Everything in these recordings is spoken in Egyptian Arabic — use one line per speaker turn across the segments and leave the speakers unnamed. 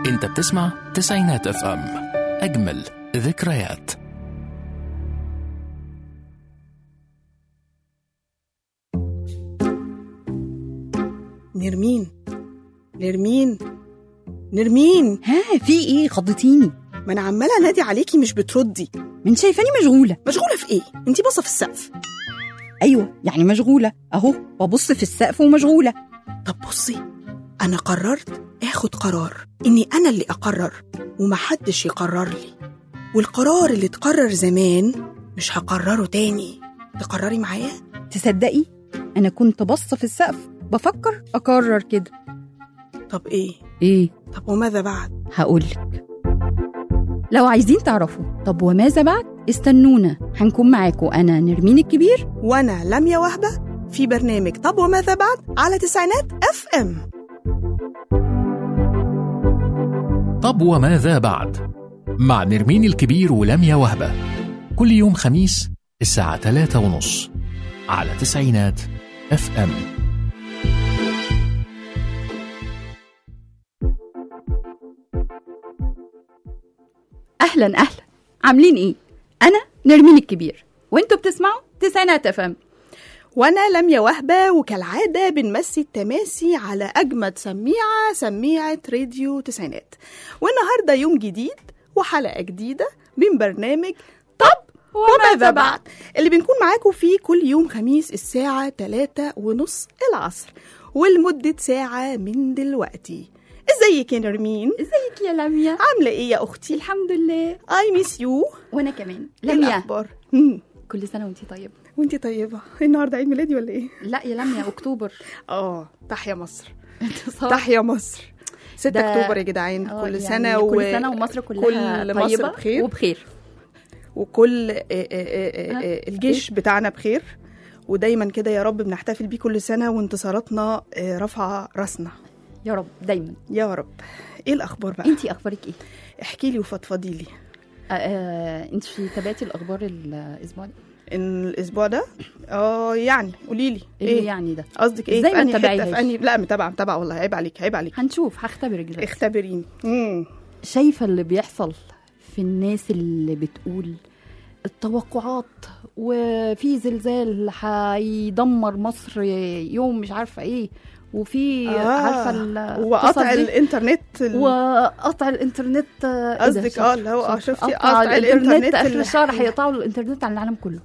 انت بتسمع تسعينات اف ام اجمل ذكريات
نرمين نرمين نرمين
ها في ايه خضتيني
ما انا عماله انادي عليكي مش بتردي
من شايفاني مشغوله
مشغوله في ايه انتي باصه في السقف
ايوه يعني مشغوله اهو ببص في السقف ومشغوله
طب بصي انا قررت اخد قرار اني انا اللي اقرر ومحدش يقرر لي والقرار اللي اتقرر زمان مش هقرره تاني تقرري معايا
تصدقي انا كنت بص في السقف بفكر اقرر كده
طب ايه
ايه
طب وماذا بعد
هقولك لو عايزين تعرفوا طب وماذا بعد استنونا هنكون معاكم انا نرمين الكبير
وانا لميا وهبه في برنامج طب وماذا بعد على تسعينات اف ام
طب وماذا بعد مع نرمين الكبير ولميا وهبة كل يوم خميس الساعة 3 ونص على تسعينات اف ام
اهلا اهلا عاملين ايه انا نرمين الكبير وانتوا بتسمعوا تسعينات اف ام
وانا لميا وهبه وكالعاده بنمسي التماسي على اجمد سميعه سميعه راديو تسعينات والنهارده يوم جديد وحلقه جديده من برنامج طب وماذا بعد اللي بنكون معاكم فيه كل يوم خميس الساعه 3 ونص العصر ولمده ساعه من دلوقتي ازيك يا نرمين
ازيك يا لميا
عامله ايه يا اختي
الحمد لله
اي ميس يو
وانا كمان
إيه
لميا
الاخبار مم.
كل سنه وانتي طيبه
وانتي طيبه النهارده عيد ميلادي ولا ايه
لا يا لميا اكتوبر
اه تحيا مصر
انتصار
تحيا مصر 6
ده-
اكتوبر يا جدعان
آه،
كل
يعني
سنه و...
كل سنه ومصر كلها
كل
طيبه
مصر بخير
وبخير
وكل آه، آه، آه،
ها؟
آه، الجيش بتاعنا بخير ودايما كده يا رب بنحتفل بيه كل سنه وانتصاراتنا آه، رافعه راسنا
يا رب دايما
يا رب ايه الاخبار بقى
انتي اخبارك ايه
احكي لي وفضفضي لي
آه، آه، انت تابعتي الاخبار الاسبوع ده
ان الاسبوع ده اه يعني قولي لي
ايه
ايه
يعني ده
قصدك ايه
إزاي
في
ما
انهي حته
تتابعيهاش؟
في انهي لا متابعه متابعه والله عيب عليك عيب عليك
هنشوف هختبرك دلوقتي
اختبريني مم.
شايفه اللي بيحصل في الناس اللي بتقول التوقعات وفي زلزال هيدمر مصر يوم مش عارفه ايه وفي
آه،
عارفه ال-
وقطع
القصص دي؟
الانترنت ال-
وقطع الانترنت آه، إيه ده؟
قصدك
شاطر،
اه اللي هو اه
شاطر.
شفتي
قطع
قطع
الانترنت
الانترنت
اخر
اللي-
الشهر هيقطعوا الانترنت على العالم كله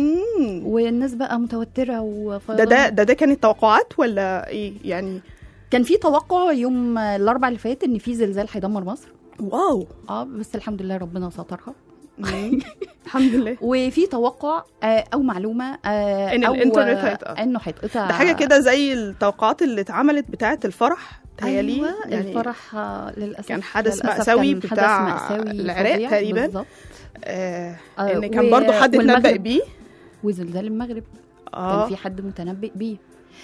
مم.
والناس بقى متوتره وف...
ده ده ده ده كانت توقعات ولا ايه يعني
كان في توقع يوم الاربع اللي فات ان في زلزال هيدمر مصر
واو
اه بس الحمد لله ربنا سترها
مم. الحمد لله
وفي توقع آه، او معلومه آه،
إن
أو
الإنترنت
آه،
هيتقطع.
انه هيتقطع
ده حاجه كده زي التوقعات اللي اتعملت بتاعه الفرح تهيالي
ايوه
يعني
الفرح آه، للاسف
كان حدث
للأسف
مأساوي
كان
بتاع
حدث مأساوي
العراق
فظيع
تقريباً.
بالظبط
آه
آه،
ان كان
و-
برضو حد
والمغرب.
اتنبأ بيه
وزلزال المغرب
اه
كان في حد متنبئ بيه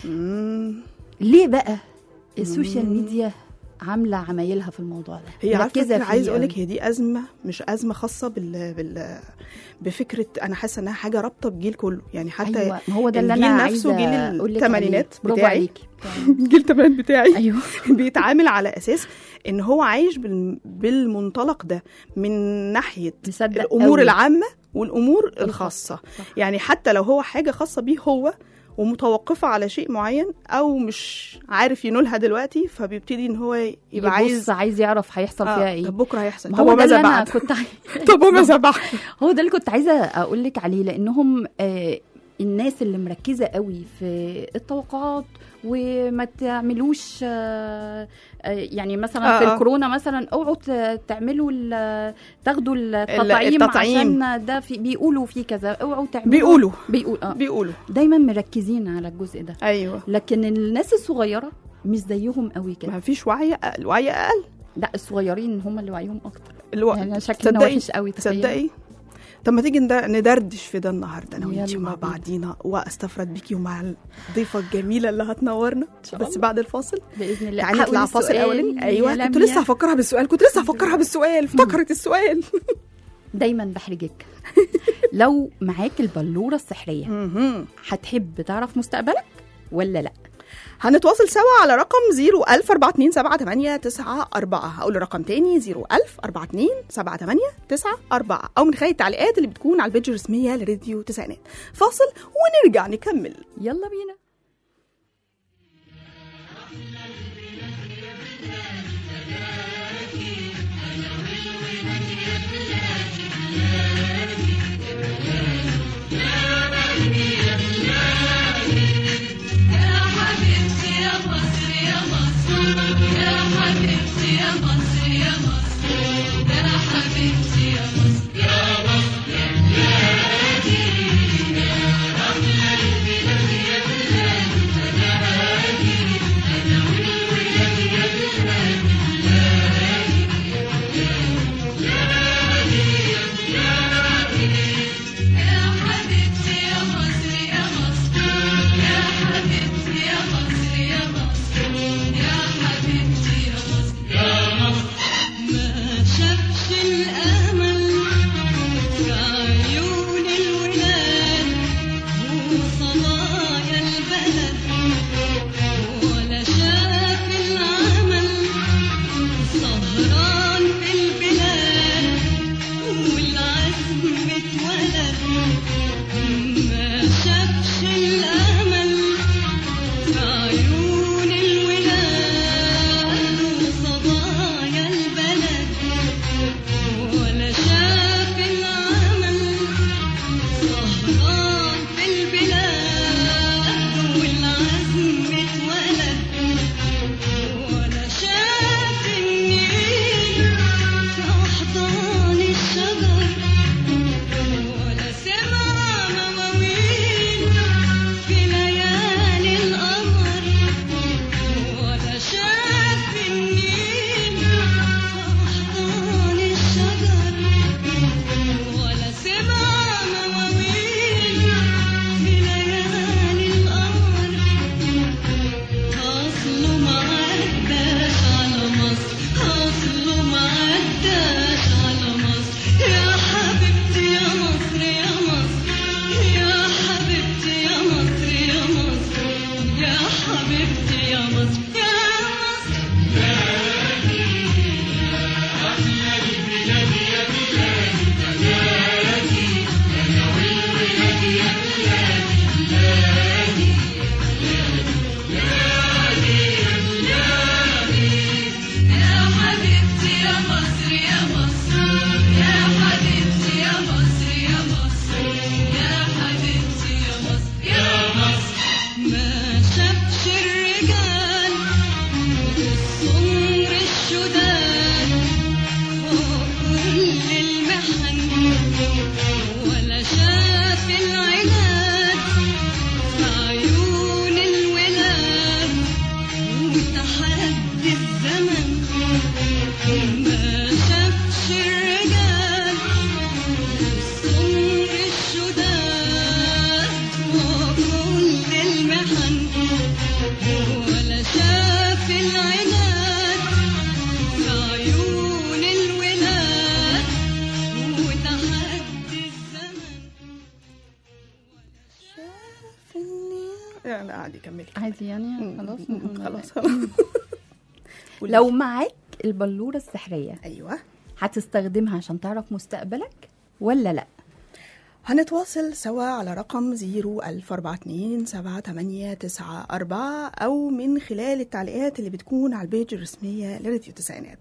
مم.
ليه بقى السوشيال
مم.
ميديا عامله عمايلها في الموضوع ده
هي عارفه
مركزة
أنا عايز
فيه
اقول لك
قوي.
هي دي ازمه مش ازمه خاصه بال بال بفكره انا حاسه انها حاجه رابطه بجيل كله يعني حتى
ايوه ما هو ده اللي انا
الجيل
عايزه
نفسه جيل
أقول لك
الثمانينات
عليه. برافو
بتاعي.
عليكي
الجيل الثمانينات بتاعي
ايوه
بيتعامل على اساس ان هو عايش بال- بالمنطلق ده من ناحيه
مصدق
الامور
قوي.
العامه والامور الخاصه
صح.
يعني حتى لو هو حاجه خاصه بيه هو ومتوقفه على شيء معين او مش عارف ينولها دلوقتي فبيبتدي ان هو يبقى
يبقى
عايز
عايز عايز يعرف هيحصل فيها
آه
ايه
طب بكره هيحصل
ما
طب
هو ده اللي
وماذا
انا
بعد
كنت عاي-
طب وماذا بعد
هو ده اللي كنت عايزه اقول لك عليه لانهم آه الناس اللي مركزه قوي في التوقعات وما تعملوش آه آه، يعني مثلا
آه،
في
آه.
الكورونا مثلا اوعوا ت- تعملوا ال- تاخدوا التطعيم,
التطعيم.
عشان ده في بيقولوا فيه كذا اوعوا تعملوا
بيقولوا
بيقول اه
بيقولوا
دايما مركزين على الجزء ده
ايوه
لكن الناس الصغيره مش زيهم قوي كده
ما فيش وعي الوعي اقل
لا الصغيرين هم اللي وعيهم اكتر
الو...
يعني شكلنا
تصدقي-
وحش قوي تخيلي.
تصدقي طب ما تيجي ند- ندردش في ده النهارده انا وانتي
يلا
مع
بينا.
بعضينا واستفرد بيكي ومع الضيفه الجميله اللي هتنورنا
شاء
بس
الله.
بعد الفاصل
باذن الله
تعالي نطلع
هقول
فاصل
السؤال
اولاني
يا
ايوه كنت
لميا.
لسه هفكرها بالسؤال كنت لسه هفكرها بالسؤال افتكرت السؤال
دايما بحرجك لو معاك البلوره السحريه
مهم.
هتحب تعرف مستقبلك ولا لا
هنتواصل سوا على رقم 014278994 هقول الرقم تاني 014278994 او من خلال التعليقات اللي بتكون على البيج الرسميه لراديو تسعينات فاصل ونرجع نكمل
يلا بينا
يا حبيبتي يا مصر يا مصر يا حبيبتي يا مصر يا مصر يا حبيبتي يا مصر يا مصر يا بلادي يا رحمة البلاد يا بلادي بلادي أنا والولاد يا بلادي يا حبيبتي يا مصر يا مصر يا حبيبتي يا مصر يا مصر يا حبيبتي يا مصر يا مصر ما شافش الأمل في عيون الولاد وصبايا البلد ولا شاف العمل سهران في البلاد والعزم اتولد ما شافش الأمل في عيون الولاد وصبايا البلد ولا شاف العمل سهران في البلاد والعزم اتولد ولا شاف النيل في أحضان الشجر ولا سمع مواويل في ليالي القمر ولا شاف النيل في أحضان الشجر ولا سمع مواويل في ليالي القمر أصله ما عداش على مصر أصله ما عداش على مصر يا حبيبتي يا مصر يا مصر يا حبيبتي يا مصر يا مصر يا حبيبتي يا مصر يا مصر يا حبيبتي يا مصر يا مصر يا حبيبتي يا مصر يا مصر يا حبيبتي يا مصر يا مصر ما شافش الرجال والسمر الشداد وكل المحن ولا شاف العناد في عيون الولاد وتحدي الزمن ما شافش الرجال والسمر الشداد وكل المحن ولا شاف العناد في عيون الولاد وتحدي الزمن
لا عادي كملي
عادي يعني خلاص
مم، خلاص خلاص
لو معاك البلورة السحرية
ايوه
هتستخدمها عشان تعرف مستقبلك ولا لا
هنتواصل سوا على رقم 014278994 أو من خلال التعليقات اللي بتكون على البيج الرسمية لراديو التسعينات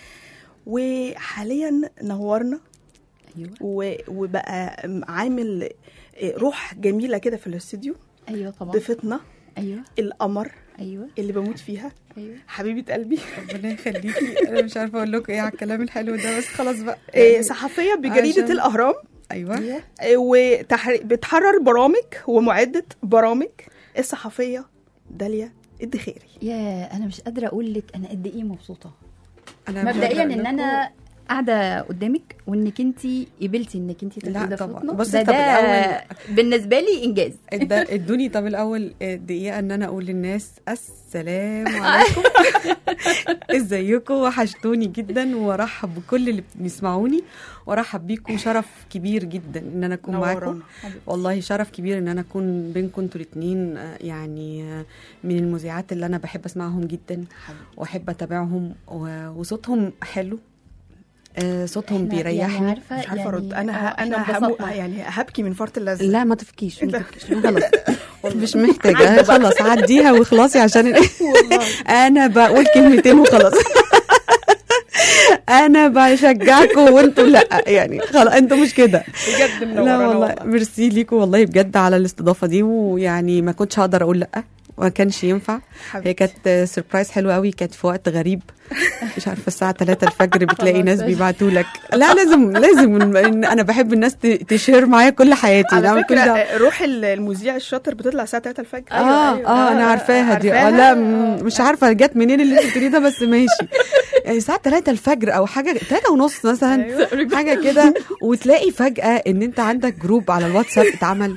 وحاليا نورنا
ايوه
و- وبقى عامل روح جميلة كده في الاستوديو
ايوه طبعا
ضيفتنا
ايوه
القمر
ايوه
اللي بموت فيها
ايوه
حبيبة قلبي
ربنا يخليكي انا مش عارفه اقول لكم ايه على الكلام الحلو ده بس خلاص بقى
إيه،
يعني-
صحفية بجريدة
عشان-
الأهرام
ايوه
وبتحرر برامج ومعدة برامج الصحفية داليا الدخيري
يا انا مش قادره اقول لك انا قد ايه مبسوطه
انا مش
مبدئيا
قادرة
ان
أقول
انا قاعده قدامك وانك انت قبلتي انك انت
لا
تاخدي
طبعاً.
فوتنا
بصي
ده,
طب
ده
الأول-
بالنسبه لي انجاز
اد- ادوني طب الاول دقيقه ان انا اقول للناس السلام عليكم ازيكم وحشتوني جدا وارحب بكل اللي بيسمعوني وارحب بيكم شرف كبير جدا ان انا اكون معاكم
نورانا.
والله شرف كبير ان انا اكون بينكم انتوا الاثنين يعني آه، من المذيعات اللي انا بحب اسمعهم جدا واحب اتابعهم و- وصوتهم حلو آه، صوتهم
إحنا يعني
بيريحني
عارفه
مش عارفه
يعني
ارد انا
آه،
ه- انا
إحنا
همو
انبسطنا.
يعني هبكي من فرط اللذه
لا ما تفكيش ما
لا.
تفكيش خلاص مش محتاجه خلاص عديها واخلصي عشان انا بقول كلمتين وخلاص انا بشجعكم وانتوا لا يعني خلاص انتوا مش كده
بجد
لا
منورانا
والله ميرسي ليكم والله بجد على الاستضافه دي ويعني ما كنتش هقدر اقول لا ما كانش ينفع هي
حبيبتي.
كانت سربرايز حلوه قوي كانت في وقت غريب مش عارفه الساعه 3 الفجر بتلاقي ناس بيبعتوا لك لا لازم لازم إن انا بحب الناس ت- تشير معايا كل حياتي لا،
على
ما كنتش دعوة.
فكره روح ال- المذيع الشاطر بتطلع الساعه 3 الفجر
اه اه انا عارفاها دي اه لا م- مش عارفه جت منين اللي انت بتقوليه ده بس ماشي يعني الساعه 3 الفجر او حاجه 3 ونص مثلا
أيوة.
حاجه كده وتلاقي فجاه ان انت عندك جروب على الواتساب اتعمل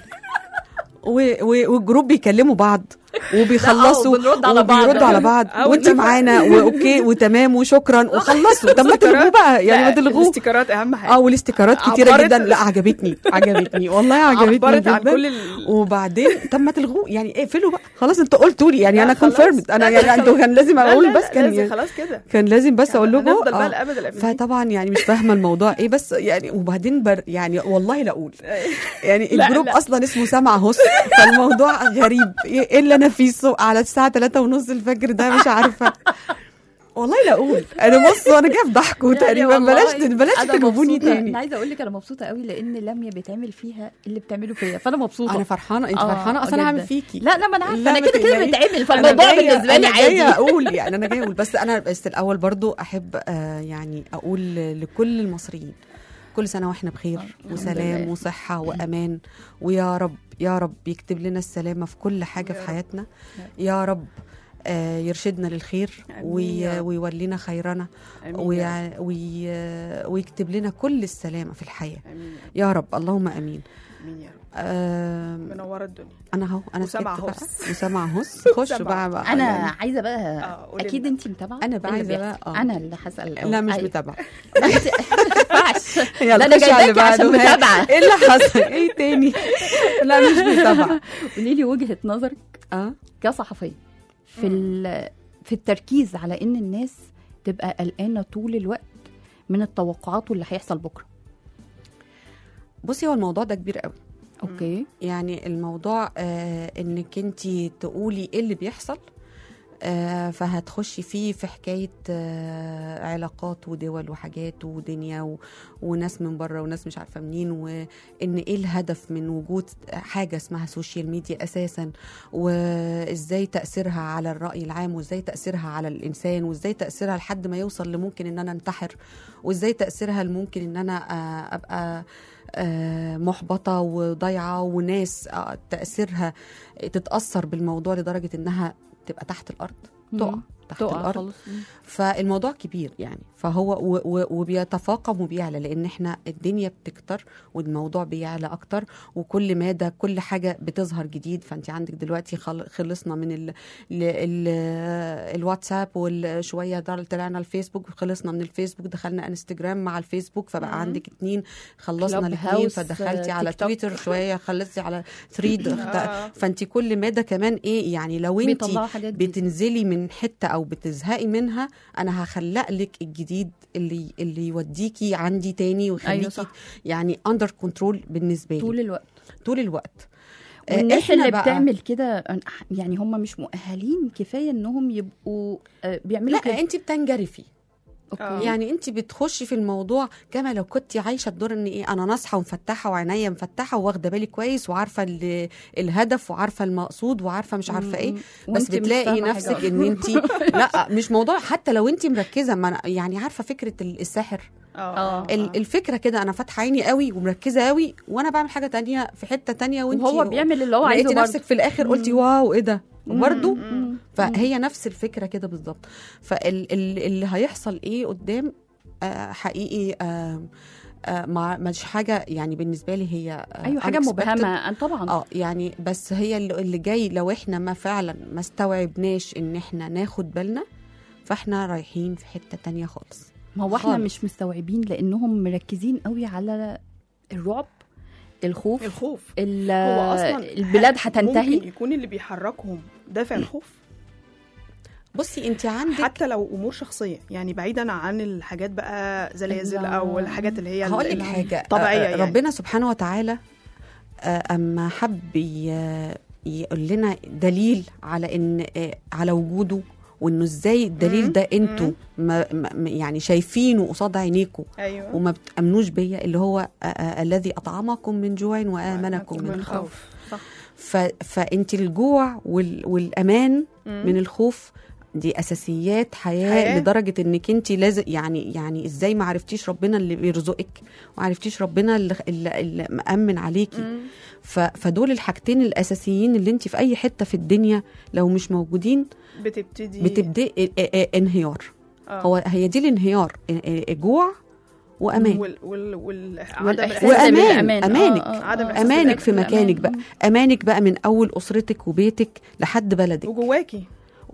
و- و- والجروب بيكلموا بعض وبيخلصوا
لا، وبنرد على بعض.
وبيردوا على بعض
أو
وانت
نفع.
معانا واوكي وتمام وشكرا وخلصوا طب ما تلغوه بقى يعني ما تلغوه
الاستيكرات اهم حاجه
اه والاستيكرات كتيره
عبرت-
جدا لا عجبتني عجبتني والله عجبتني
عبرت عن
جدا
كل ال-
وبعدين طب ما تلغوه يعني اقفلوا بقى خلاص انتوا قلتوا لي يعني
لا،
انا
خلاص.
كونفيرمد انا
لا، لا،
يعني انتوا كان لازم
لا،
اقول
لا،
بس كان
لازم
يعني
خلاص كده
كان لازم بس اقول لكم
هنفضل بقى
آه.
الابد الابدين
فطبعا يعني مش فاهمه الموضوع ايه بس يعني وبعدين بر يعني والله لا اقول يعني
لا،
الجروب
لا.
اصلا اسمه سمع هص فالموضوع غريب ايه اللي انا فيه الصبح على الساعه 3 ونص الفجر ده مش عارفه والله لا اقول انا بصوا انا جايه ضحكوا
يعني
تقريبا
والله
بلاش بلاش
أنا
تجاوبوني
مبسوطة-
تاني
انا عايزه اقول لك انا مبسوطه قوي لان لميا بيتعمل فيها اللي بتعمله فيا فانا مبسوطه
انا فرحانه انت
آه،
فرحانه اصلا
جداً.
هعمل فيكي
لا لا ما انا
لا،
عارفه انا
ما
كده كده
تقلقيش.
بيتعمل
أنا
فالموضوع
جاية-
بالنسبه لي
أنا جاية
عادي
اقول يعني انا جايه اقول بس انا بس الاول برضو احب آه يعني اقول لكل المصريين كل سنه واحنا بخير
الحمد
وسلام
لله.
وصحه وامان ويا رب يا رب يكتب لنا السلامه في كل حاجه
يا
في
رب.
حياتنا يا رب آه يرشدنا للخير
آمين
وي
يا رب.
ويولينا خيرنا
آمين
وي
يا
وي ويكتب لنا كل السلامه في الحياه
امين
يا رب اللهم امين
امين يا رب
آه
منوره الدنيا
انا اهو انا
وسمع
سكت بقى
هص.
وسمع هص خش
سمع.
بقى, بقى
انا
يعني.
عايزه بقى
آه، قولي
اكيد
لنا.
انت متابعه
أنا بقى
إيه اللي
عايزة
بيحصل.
بقى، آه.
انا اللي هسال الأول.
لا مش
أيوة.
متابعه
لا، انت ما ينفعش
يلا
لا انا
خش على اللي
جايباكي عشان
بعده. ها،
متابعه
ايه اللي حصل ايه تاني لا مش متابعه
قولي لي وجهه نظرك
اه
كصحفيه في ال- في التركيز على ان الناس تبقى قلقانه طول الوقت من التوقعات واللي هيحصل بكره
بصي هو الموضوع ده كبير قوي
اوكي
يعني الموضوع آه انك انت تقولي ايه اللي بيحصل آه فهتخشي فيه في حكايه آه علاقات ودول وحاجات ودنيا و... وناس من بره وناس مش عارفه منين وان ايه الهدف من وجود حاجه اسمها سوشيال ميديا اساسا وازاي تاثيرها على الراي العام وازاي تاثيرها على الانسان وازاي تاثيرها لحد ما يوصل لممكن ان انا انتحر وازاي تاثيرها ممكن ان انا آه ابقى آه، محبطه وضايعه وناس آه، تاثيرها تتاثر بالموضوع لدرجه انها تبقى تحت الارض تقع
مم.
تحت
تقع
الارض
خالص
فالموضوع كبير يعني فهو و و وبيتفاقم وبيعلى لان احنا الدنيا بتكتر والموضوع بيعلى اكتر وكل مادة كل حاجه بتظهر جديد فانت عندك دلوقتي خل- خلصنا من ال ال ال الواتساب وشويه دار- طلعنا الفيسبوك خلصنا من الفيسبوك دخلنا انستجرام مع الفيسبوك فبقى
مم.
عندك اتنين خلصنا
كلاب
الاثنين
هاوس،
فدخلتي
آه،
على
تيك توك.
تويتر شويه خلصتي على ثريد
آه.
فانت كل مادة كمان ايه يعني لو انت
بيطلعوا حاجات جديدة.
بتنزلي من حته او بتزهقي منها انا هخلق لك الجديد اللي اللي يوديكي عندي تاني ويخليكي
أيوة صح.
يعني اندر كنترول بالنسبه لي
طول الوقت
طول الوقت آه،
والناس
إحنا
اللي
بقى-
بتعمل كده يعني هم مش مؤهلين كفايه انهم يبقوا آه، بيعملوا
لا
كده
انت بتنجرفي
اوكي
يعني انت بتخشي في الموضوع كما لو كنت عايشه الدور ان ايه انا ناصحه ومفتحه وعينيا مفتحه واخده بالي كويس وعارفه ال- الهدف وعارفه المقصود وعارفه مش عارفه ايه
مم.
بس
وانت مش
بتلاقي
فاهمة حاجة
نفسك
أصلاً.
ان انت لا مش موضوع حتى لو انت مركزه ما أنا- يعني عارفه فكره السحر
آه.
ال- الفكره كده انا فاتحه عيني قوي ومركزه قوي وانا بعمل حاجه تانية في حته تانية وانت
وهو بيعمل اللي هو عايزه
لقيتي
برضه
نفسك في الاخر قلتي واو ايه ده وبرده
مم.
فهي نفس الفكره كده بالظبط فاللي هيحصل ايه قدام آه، حقيقي آه، آه، ما مش حاجه يعني بالنسبه لي هي آه،
ايوه حاجه
unexpected.
مبهمه أن طبعا
اه يعني بس هي اللي اللي جاي لو احنا ما فعلا ما استوعبناش ان احنا ناخد بالنا فاحنا رايحين في حته تانية خالص
ما هو احنا
خالص.
مش مستوعبين لانهم مركزين قوي على الرعب الخوف
الخوف
ال-
هو اصلا
البلاد
ممكن
هتنتهي
يكون اللي بيحركهم دافع الخوف
بصي انت عندك
حتى لو امور شخصيه يعني بعيدا عن الحاجات بقى زلازل
ال-
او الحاجات اللي هي
هقول لك
ال-
حاجه
طبيعية
آه،
يعني.
ربنا سبحانه وتعالى آه، اما حب ي- يقول لنا دليل على ان آه، على وجوده وانه ازاي الدليل
مم.
ده انتوا ما ما- يعني شايفينه قصاد عينيكم
ايوه
وما بتامنوش بيا اللي هو آه، آه، الذي اطعمكم من جوع وامنكم من خوف
صح
ف... فانت الجوع وال... والامان
مم.
من الخوف دي اساسيات حياه,
حياة.
حياة. لدرجه انك انت لازم يعني يعني ازاي ما عرفتيش ربنا اللي بيرزقك وما عرفتيش ربنا اللي, اللي, اللي مامن عليكي
مم.
ف... فدول الحاجتين الاساسيين اللي انت في اي حته في الدنيا لو مش موجودين
بتبتدي
بتبدأ انهيار
آه.
هو هي دي الانهيار ا- ا- جوع وامان
وال وال وال عدم
والإحساس
الإحساس
وأمان.
بالأمان.
أمانك.
آه، آه،
عدم
آه.
الإحساس
امانك في
بالأمان.
مكانك بقى امانك بقى من اول اسرتك وبيتك لحد بلدك
وجواكي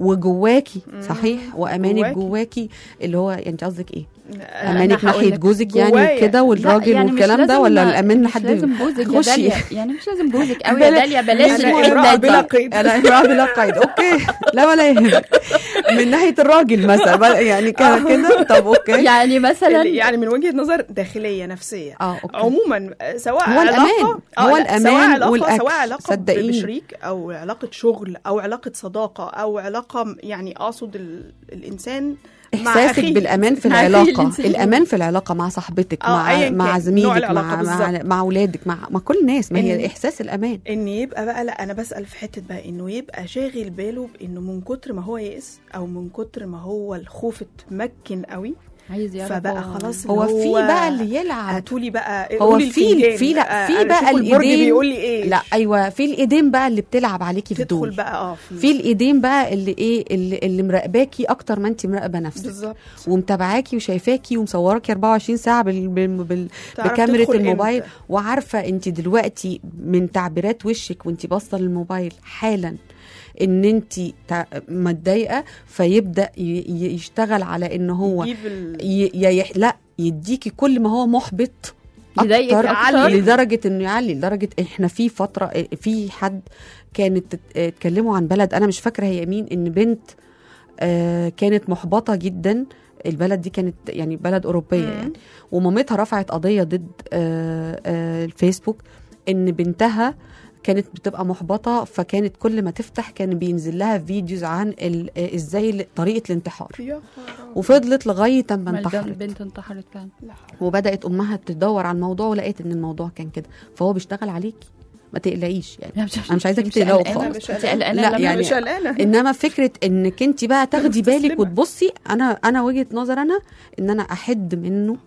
وجواكي
مم.
صحيح وامانك
جواكي.
جواكي اللي هو انت قصدك ايه
أنا
امانك
هقول
ناحيه
لك.
جوزك
جوايا.
يعني كده
لا،
والراجل
يعني مش
والكلام ده
لازم-
ولا الامان
مش
لحد
لازم جوزك يا
خشي.
داليا يعني مش لازم جوزك قوي يا
بلا-
داليا بلاش
أنا
الحتة
امرأة
دي.
بلا قيد
انا امراه بلا قيد اوكي لا ولا يهمك من ناحيه الراجل مثلا بل- يعني كده كده طب اوكي
يعني مثلا
اللي- يعني من وجهه نظر داخليه نفسيه
اه اوكي
عموما سواء
هو
علاقة
الأمان.
آه،
هو
لا،
الأمان
سواء علاقة
والأكل.
سواء علاقة
صدقيني.
بشريك أو علاقة شغل أو علاقة صداقة أو علاقة يعني أقصد ال... الإنسان مع
احساسك
أخيه.
بالامان في
مع أخيه
العلاقه
الإنسان.
الامان في العلاقه مع صاحبتك
آه،
مع
أياً
مع
كان. نوع
زميلك
العلاقة
مع مع,
بالظبط.
مع اولادك مع مع كل الناس ما
إن-
هي احساس الامان
ان يبقى بقى لا انا بسال في حته بقى انه يبقى شاغل باله بانه من كتر ما هو يئس او من كتر ما هو الخوف اتمكن قوي
عايز يعرف
فبقى
هو-
خلاص
هو
اللي
في بقى اللي يلعب
هاتولي بقى
هو
قولي
في
الفنجان.
في لا
آه،
في
أنا
بقى
أشوف البرج
الايدين
بيقول لي ايه
لا ايوه في الايدين بقى اللي بتلعب عليكي في
تدخل
دول
بقى اه في,
في الايدين بقى اللي ايه اللي, اللي مراقباكي اكتر ما انت مراقبه نفسك
بالظبط
ومتابعاكي وشايفاكي ومصوراكي 24 ساعه بال... بال... بال...
تعرف
بكاميرا
تدخل
الموبايل
إمتى.
وعارفه انت دلوقتي من تعبيرات وشك وانت باصه للموبايل حالا ان انت تع... متضايقه فيبدا ي... ي- يشتغل على ان هو
يجيب ال...
ي... ي... يح- لا يديكي كل ما هو محبط
يضايقك
اكتر
أكتر.
لدرجه انه يعلي لدرجه احنا في فتره في حد كانت تت- اتكلموا عن بلد انا مش فاكره هي مين ان بنت آه، كانت محبطه جدا البلد دي كانت يعني بلد اوروبيه
مم.
يعني ومامتها رفعت قضيه ضد آه، آه، الفيسبوك ان بنتها كانت بتبقى محبطه فكانت كل ما تفتح كان بينزل لها فيديوز عن ال- آه، ازاي ال- طريقه الانتحار
يا خرابي.
وفضلت لغايه ما
ما البنت-
انتحرت
البنت انتحرت فعلا
لا حول.
وبدات امها تدور على الموضوع ولقيت ان الموضوع كان كده فهو بيشتغل عليكي ما تقلقيش يعني
انا
مش عايزاكي
مش
تقلقوا
قلقانة.
خالص.
مش
انت
قلقانة.
قلقانه
لا،
لما-
يعني-
مش قلقانه
انما فكره انك انت بقى تاخدي بالك
مستسلمة.
وتبصي انا انا وجهه نظر انا ان انا احد منه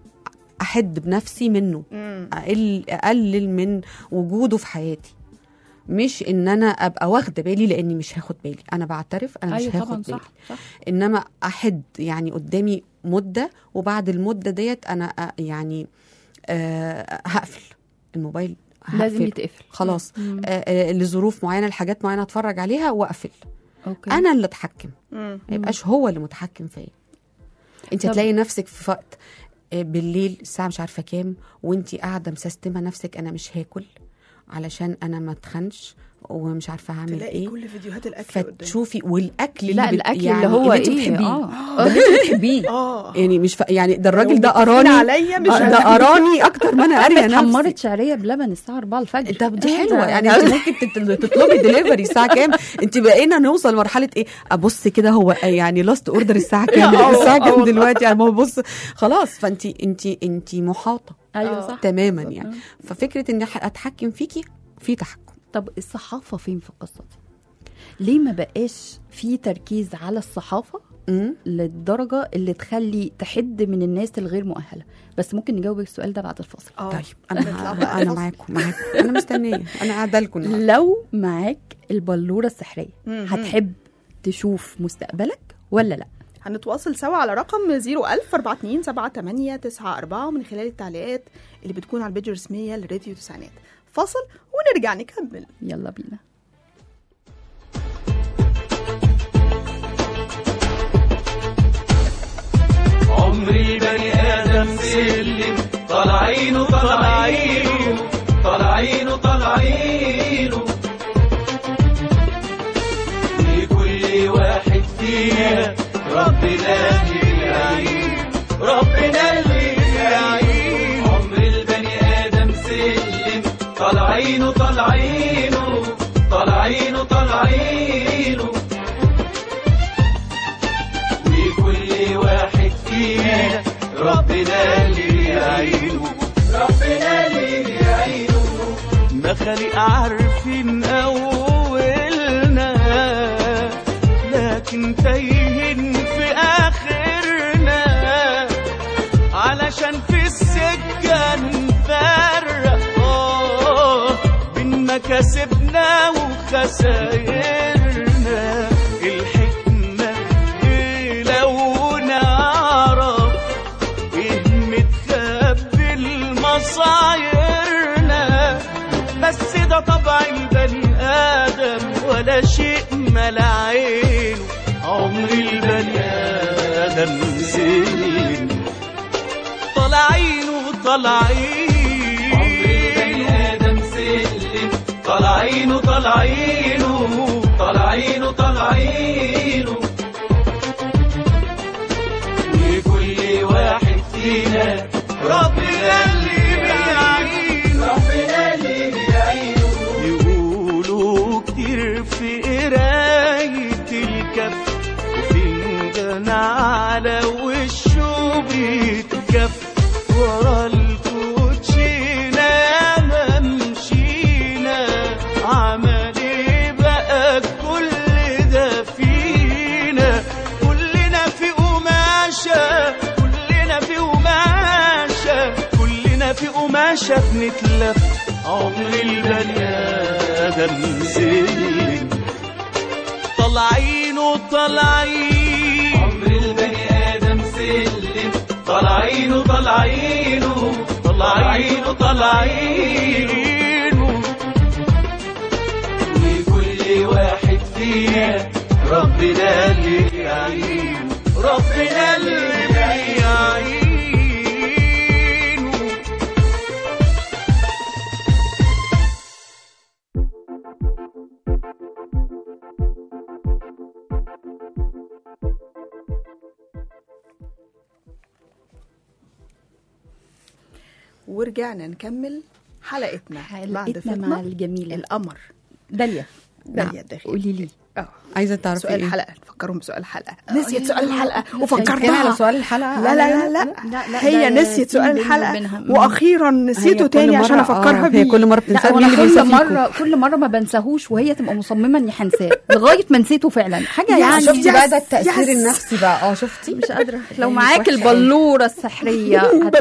احد بنفسي منه
مم.
اقل اقلل من وجوده في حياتي مش ان انا ابقى واخده بالي لاني مش هاخد بالي انا بعترف انا
ايوه
مش هاخد
طبعا
بالي
صح صح
انما احد يعني قدامي مده وبعد المده ديت انا أ- يعني آه هقفل الموبايل
لازم
هقفل
يتقفل
خلاص
مم.
آه آه لظروف معينه لحاجات معينه اتفرج عليها واقفل
اوكي
انا اللي اتحكم
مم.
ما يبقاش هو اللي متحكم فيا انت
طب-
هتلاقي نفسك في وقت آه، بالليل الساعه مش عارفه كام وانت قاعده مسستمه نفسك انا مش هاكل علشان انا ما اتخنش ومش عارفه هعمل
تلاقي
ايه
كل فيديوهات الاكل قدامك
فتشوفي والاكل
لا
اللي بت-
الاكل
يعني
اللي هو
اللي انت
ايه
بتحبيه
اه
ده اللي انت بتحبيه
اه
يعني مش ف... يعني ده الراجل
لو
ده
متفقين
قراني
عليا مش
آه، ده
هنعمل.
قراني اكتر ما انا قاريه
اتحمرت
نفسي
شعريه بلبن الساعه 4 الفجر
طب دي
إيه
حلوه
ده؟
يعني انت ممكن تت- تطلبي دليفري الساعه كام انت بقينا نوصل مرحله ايه ابص كده هو يعني لاست اوردر الساعه كام
آه،
الساعه
آه
كام
والله.
دلوقتي يعني ما هو بص خلاص فانت انت انت محاطه
ايوه
آه.
صح
تماما
بالظبط.
يعني ففكره اني ح- اتحكم فيكي في تحكم
طب الصحافه فين في القصه دي ليه ما بقاش في تركيز على الصحافه
امم
للدرجه اللي تخلي تحد من الناس الغير مؤهله بس ممكن نجاوب السؤال ده بعد الفاصل
اه
طيب
نطلع
انا
بقى
انا
الفصل.
معاكم معاكم انا مستنيه انا قاعده لكم النهاردة.
لو معاك البلوره السحريه
مم.
هتحب تشوف مستقبلك ولا لا
هنتواصل سوا على رقم 01000 42 78 94 من خلال التعليقات اللي بتكون على البيج الرسميه لراديو تسعينات فاصل ونرجع نكمل
يلا بينا
عمري بني آدم سلم طالعينه طالعينه طالعينه طالعينه لكل واحد فينا ربنا اللي يعين ربنا اللي يعين عمر البني آدم سلم طالعينه طالعينه طالعينه طالعينه وكل واحد فينا ربنا اللي يعينه ربنا اللي يعينه ما خلق عارفين أولنا لكن تايهين في آخرنا علشان في السكة نفرق آه بين مكاسبنا وخسايرنا الحكمة إيه لو نعرف إيه متخبي المصايرنا بس ده طبع البني آدم ولا شيء ملا عينه عمر البني آدم سنين طالعينه طالعين عمر البني آدم سلم طالعينه طالعينه طالعينه طالعينه لكل واحد فينا ربنا اللي بيعينه ربنا اللي بيعينه يقولوا كتير في قراية الكف وفنجان على وشه بيتكف ورا الكوتشينة ما مشينا عمل ايه بقى كل ده فينا كلنا في قماشة كلنا في قماشة كلنا في قماشة بنتلف عمر البني آدم سنين طالعينه طالعين عمر البني آدم سلم طالعينه طالعينه طالعينه طالعينه وكل واحد فينا ربنا اللي يعين ربنا اللي بيعينه
ورجعنا نكمل حلقتنا بعد
حلقتنا مع
فاطمة
الجميلة
القمر
داليا
داليا الداخلي
قولي لي
اه
عايزه تعرفي
سؤال
ايه
الحلقه نفكرهم بسؤال الحلقه نسيت سؤال الحلقه وفكرتها
كان على سؤال الحلقه
لا لا لا لا,
لا، لا،
هي
ده
نسيت
في
سؤال
بيني
الحلقه
وبينها.
واخيرا نسيته
هي كل
تاني عشان
مرة-
افكرها
آه،
بيه
هي كل مره
لا
بتنسى
وانا
مين اللي
كل
بينسى فيكم؟
مره كل مره ما بنساهوش وهي تبقى مصممه اني هنساه لغايه ما نسيته فعلا حاجه يعني
شفتي بقى ده التاثير
يس.
النفسي بقى اه شفتي
مش قادره لو
هي
معاك
وحشة أوي.
البلوره السحريه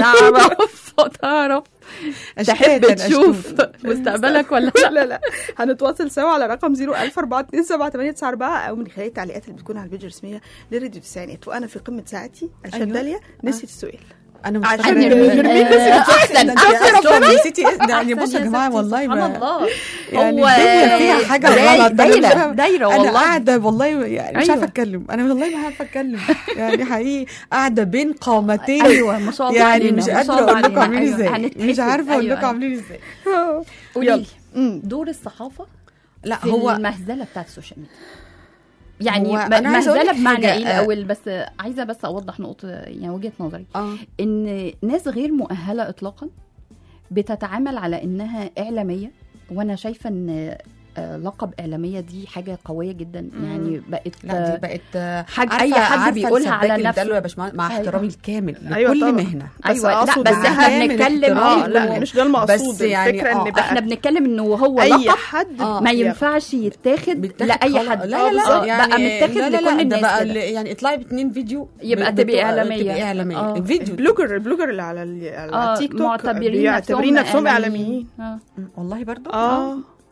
هتعرف هتعرف
أشكال
تحب
كان
تشوف
أشكال.
مستقبلك ولا
لا لا لا هنتواصل سوا على رقم 010427894 او من خلال التعليقات اللي بتكون على البيج الرسميه لراديو التسعينات وانا في قمه ساعتي عشان
أيوة.
داليا نسيت السؤال
انا مش
عشان
فاكرة.
نرمين- نرمين نسيت
آه، احسن
ده انت اصلا نسيتي إيه؟ ده يعني
أحسن
بصوا يا
يا
جماعه
ستي،
والله
سبحان
ما
الله
يعني
هو
الدنيا فيها حاجه
داي-
غلط أنا مش
دايره
فاهمة.
دايره
انا
والله
قاعده والله يعني مش
أيوة.
عارفه اتكلم انا والله ما عارفه اتكلم يعني حقيقي قاعده بين قامتين
ايوه ما شاء الله
يعني
علينا،
مش
ما
قادره
شاء الله
اقول لكم
علينا.
عاملين
أيوة،
ازاي
هنتحسد.
مش عارفه اقول
أيوة،
لكم
أيوة.
عاملين ازاي
قولي
يلا.
لي
مم.
دور الصحافه
لا
في
هو
المهزله بتاعت السوشيال ميديا يعني
هو
م-
أنا عايزة أقول
مهزله
لك
بمعنى
حاجة،
ايه
آه.
الاول بس عايزه بس اوضح نقطه يعني وجهه نظري
اه
ان ناس غير مؤهله اطلاقا بتتعامل على انها اعلاميه وانا شايفه ان آه، لقب اعلاميه دي حاجه قويه جدا يعني بقت
لا دي بقت آه،
حاجة-
عارفة-
أي حد
عارفة
بيقولها
السباك
على
اللي
نفسه.
بتقاله يا باشمهندس مع
أيوة.
احترامي الكامل
أيوة
لكل
طبعا.
مهنه
بس
ايوه لا
أقصد
بس
إنها
احنا
كامل
بنتكلم
اه
احترامي
لا
له.
مش ده المقصود
بس يعني
الفكره
آه،
ان بقى
احنا بنتكلم انه هو
اي
لقب
حد
آه.
ما
بياخد.
ينفعش يتاخد
بيتاخد
لاي
خلاص.
حد
لا لا
آه،
لا يعني
بقى متاخد
لا لا
لكل
لا ده
الناس
بقى
كده.
اللي- يعني اطلعي باتنين فيديو
يبقى
ب-
تبقي
بتوع-
إعلامية.
تبقي اعلاميه
آه.
الفيديو
البلوجر البلوجر اللي على ال- على
اه
التيك توك
معتبرين
بيعتبرين نفسهم اعلاميين
آه.
والله برضو
اه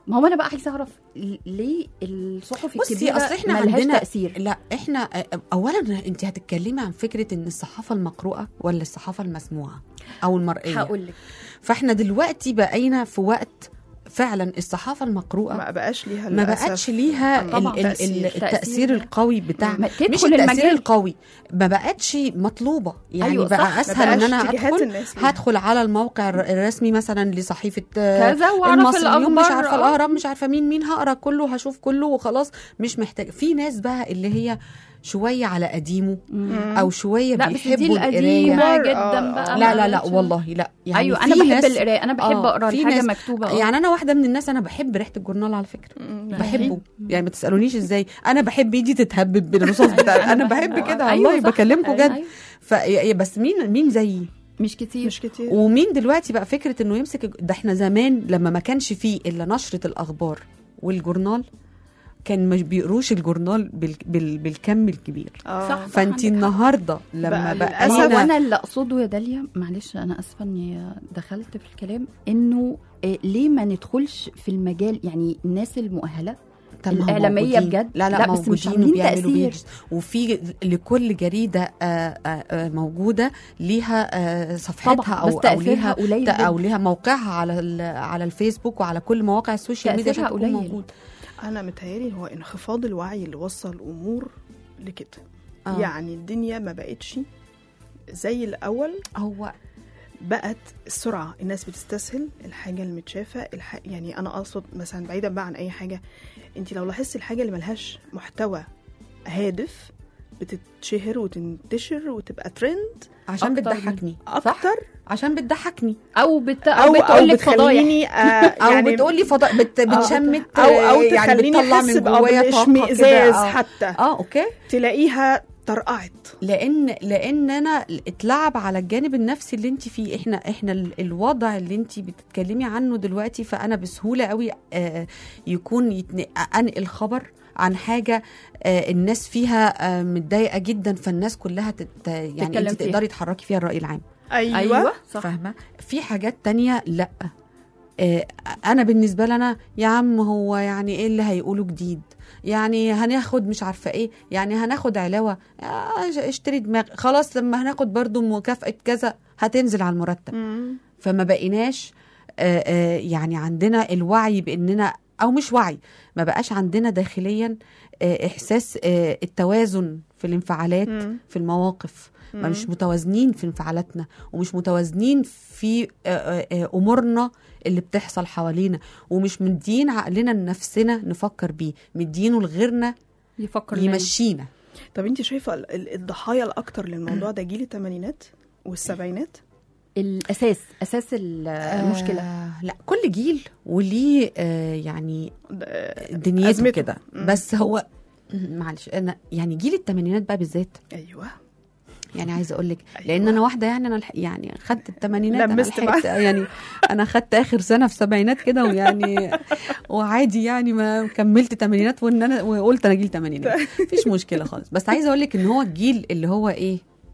ما هو انا بقى عايزه اعرف ل- ليه الصحف
بصي
الكبيره
اصل احنا
ملهاش
عندنا
تاثير
لا احنا اولا انت هتتكلمي عن فكره ان الصحافه المقروءه ولا الصحافه المسموعه او المرئيه
هقول لك
فاحنا دلوقتي بقينا في وقت فعلا الصحافه المقروءه
ما بقاش ليها
ما
للأسف
بقتش ليها ال-
طبعاً
ال- ال-
تأثير.
التأثير
تأثير.
القوي بتاع
ما
مش
تدخل
التأثير
المجال.
القوي ما بقتش مطلوبة يعني
أيوة
أيوة
صح.
بقى
ما
أسهل إن
بقاش
أنا
اتجاهات
أدخل
الناس ليها.
هدخل على الموقع الر- الرسمي مثلا لصحيفة آه،
كذا واعرف
المصري اليوم مش
الاخبار
عارفة
آه.
الأهرام مش عارفة مين مين هقرا كله هشوف كله وخلاص مش محتاج في ناس بقى اللي هي شوية على قديمه
لا
أو شوية
بس دي
بيحبوا القراية
القديمه
كبار.
جدا
آه.
بقى
لا لا لا
معلش.
والله لا يعني
ايوه انا
في
بحب
ناس-
القرايه انا بحب
آه،
اقرا
في
الحاجه
ناس-
مكتوبه آه.
يعني انا واحده من الناس انا بحب ريحه الجورنال على فكره
مم.
بحبه يعني ما تسالونيش ازاي انا بحب ايدي تتهبب بالرصاص بتاعي انا بحب كده
أيوة
والله
صح.
بكلمكم
أيوة،
جد
أيوة.
ف يا- بس مين مين زيي
مش كتير
مش كتير
ومين دلوقتي بقى فكره انه يمسك الج- ده احنا زمان لما ما كانش فيه الا نشره الاخبار والجورنال كان مش بيقروش الجورنال بال... بال... بالكم الكبير
آه.
صح.
فانت
عندك حق.
النهارده لما
بقى
بقى
ما
للأسف
هو انا اللي اقصده يا داليا معلش انا اسفه اني دخلت في الكلام انه إيه، ليه ما ندخلش في المجال يعني الناس المؤهله
طب ما هو
الإعلامية
موجودين.
بجد؟
لا لا,
لا، بس مش
موجودين
عاملين
وبيعملوا
تأثير.
بيجز وفي لكل جريده آه، آه، آه، موجوده ليها آه، صفحتها
طبعا
او
بس
او
تاثيرها
ليها
قليل
او
جدا.
ليها موقعها على ال- على الفيسبوك وعلى كل مواقع السوشيال ميديا عشان
تأثيرها
تكون
قليل.
موجود
انا متهيألي هو انخفاض الوعي اللي وصل الامور لكده
آه.
يعني الدنيا ما بقتش زي الاول
هو
بقت السرعه الناس بتستسهل الحاجه المتشافه الح... يعني انا اقصد مثلا بعيدا بقى عن اي حاجه انت لو لاحظتي الحاجه اللي ملهاش محتوى هادف بتتشهر وتنتشر وتبقى ترند
عشان
أكتر من-
بتضحكني
اكتر
عشان بتضحكني
او بت...
او
او بتقول لك فضايح
بتخليني آه
او
يعني
بتقول لي فضاء بت... بتشمت
او او
آه، يعني
تخليني
بتطلع
احس
من جوايا طاقه
باشمئزاز
كده آه.
حتى
اه اوكي
تلاقيها طرقعت
لان لان انا اتلعب على الجانب النفسي اللي انت فيه احنا احنا ال- الوضع اللي انت بتتكلمي عنه دلوقتي فانا بسهوله قوي آه، يكون يتن... انقل خبر عن حاجه آه، الناس فيها آه، متضايقه جدا فالناس كلها تت... يعني
تتكلم
انت
فيها.
تقدري تحركي فيها الراي العام
ايوه,
ايوه صح
فاهمه في حاجات تانية لا آه، انا بالنسبه لنا يا عم هو يعني ايه اللي هيقوله جديد يعني هناخد مش عارفه ايه يعني هناخد علاوه آه، اشتري دماغ خلاص لما هناخد برضو مكافاه كذا هتنزل على المرتب
مم.
فما بقيناش آه، آه، يعني عندنا الوعي باننا او مش وعي ما بقاش عندنا داخليا آه، احساس آه، التوازن في الانفعالات
مم.
في المواقف ما
مم.
مش متوازنين في انفعالاتنا ومش متوازنين في آه، آه، آه، امورنا اللي بتحصل حوالينا ومش مدين عقلنا لنفسنا نفكر بيه مدينه لغيرنا
يفكر معانا.
يمشينا
طب انت شايفه ال- ال- الضحايا الاكتر للموضوع ده جيل الثمانينات والسبعينات
الاساس اساس ال- المشكله
آه لا كل جيل وليه آه يعني
ده-
دنيته
أزمته.
كده
مم.
بس هو معلش انا يعني جيل الثمانينات بقى بالذات
ايوه
يعني عايزه اقول لك
أيوة.
لان انا واحده يعني انا الح- يعني خدت الثمانينات انا
لمست
لحقت يعني انا خدت اخر سنه في سبعينات كده ويعني وعادي يعني ما كملت ثمانينات وان انا وقلت انا جيل ثمانينات مفيش مشكله خالص بس عايزه اقول لك ان هو الجيل اللي هو ايه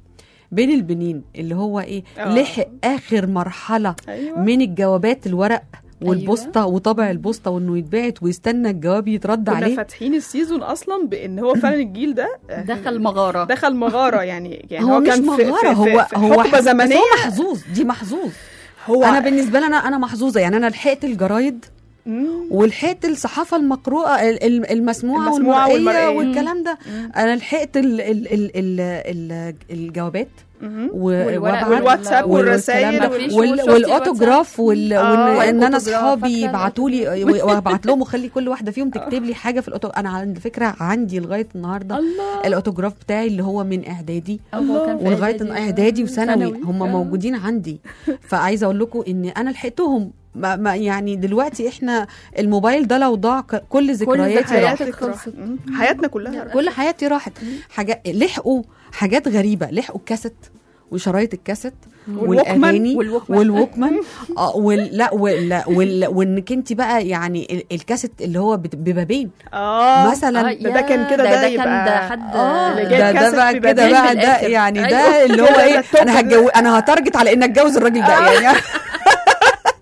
بين البنين اللي هو ايه
آه.
لحق اخر مرحله
ايوه
من الجوابات الورق والبوسطه وطبع البوسطه وانه يتبعت ويستنى الجواب يترد
كنا
عليه
فاتحين السيزون اصلا بان هو فعلا الجيل ده آه،
دخل مغاره
دخل مغاره يعني يعني
هو, مش
كان في-
مغاره
في,
هو
في, في
هو
حقبه
بس
زمنيه
هو محظوظ دي محظوظ
هو
انا بالنسبه لي انا انا محظوظه يعني انا لحقت الجرايد
مم.
ولحقت الصحافه المقروءه ال- ال- المسموعه,
المسموعة
والمرئيه
والمرئية.
والكلام ده
مم.
انا لحقت ال ال ال ال ال الجوابات
مم.
و-
والورق
وأبعت-
والواتساب
وال-
والرسائل
والكلام ده.
مفيش
وال-
وشفتي
والاوتوجراف وال...
آه،
وان ان انا
والأوتوجراف،
اصحابي
فاكرة
يبعتوا لي وابعت لهم واخلي كل واحده فيهم تكتب لي حاجه في الاوتو انا عند فكره عندي لغايه النهارده
الله
الاوتوجراف بتاعي اللي هو من اعدادي
هو كان في
ولغايه
إعدادي.
اعدادي وثانوي
ثانوي.
هم
آه.
موجودين عندي فعايزه اقول لكم ان انا لحقتهم ما ما يعني دلوقتي احنا الموبايل ده لو ضاع ك- كل ذكرياتي راحت
حياتك
حياتك
خلصت.
راحت مم. حياتنا كلها راحت.
كل حياتي راحت حاجات لحقوا حاجات غريبه لحقوا الكاسيت وشرايط الكاسيت
والوكمان.
والاغاني
والوكمان.
والوكمان اه وال لا وال وال وانك انت بقى يعني ال- الكاسيت اللي هو بت- ببابين
اه
مثلا
آه،
ده- ده كان
يا،
كده ده
ده
يبقى-
كان ده حد
اه
اللي
ده
جاي
ده
كاسيت
بقى
بيبقى
كده
بين
بقى
في
ده
الآخر.
يعني ده
أيوة.
اللي هو
كده
ايه
ده التوب
انا هتجو انا هتارجت على ان اتجوز الراجل ده يعني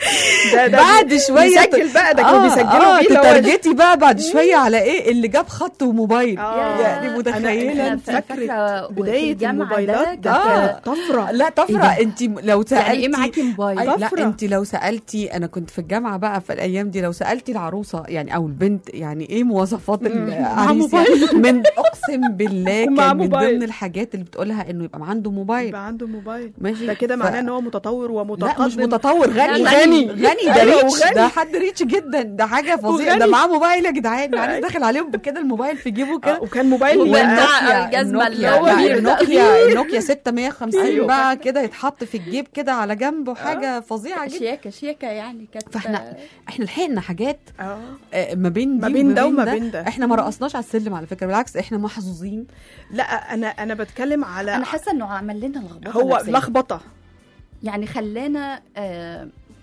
ده ده
بعد شويه
بيسجل بقى ده كانوا بيسجلوا
آه
بيه اللي هو
تترجتي بقى بعد شويه على ايه اللي جاب خط وموبايل
آه.
يعني
أنا-
متخيله
أنا
انت
فاكرة
فاكرة
في
بداية
الجامعة
الموبايلات
ده
ده
آه.
كانت طفرة
لا طفره
إيه
انت لو سالتي
يعني ايه معاكي موبايل
أي لا
طفرة.
انت لو سالتي انا كنت في الجامعه بقى في الايام دي لو سالتي العروسه يعني او البنت يعني ايه مواصفات العريس يعني من اقسم بالله
ومعاه
كان من
موبايل.
ضمن الحاجات اللي بتقولها انه يبقى عنده موبايل
يبقى عنده موبايل
ماشي
ده كده
ف-
معناه ان هو متطور
لا مش
ومتقدم
متطور غني
لا،
غني
غني.
غني ده
أيوة،
ريتش
وغني.
ده حد ريتش جدا ده حاجه فظيعه ده
وغني.
معاه موبايل يا جدعان العريس داخل عليهم كده الموبايل في جيبه
آه،
كده
وكان موبايل
وبتاع
بقى-
الجزمة اللي
النوكيا
هو
لا،
كبير ده.
النوكيا النوكيا 650
أيوة.
بقى كده يتحط في الجيب كده على جنب حاجه فظيعه جدا
شياكة شياكة يعني كانت
فاحنا احنا لحقنا حاجات
اه
آه، ما بين دي
ما بين ده وما بين ده.
احنا ما رقصناش على السلم على فكره بالعكس احنا محظوظين
لا انا انا بتكلم على
انا حاسة انه عمل لنا لخبطة
هو
نفسية.
لخبطه
يعني خلانا آه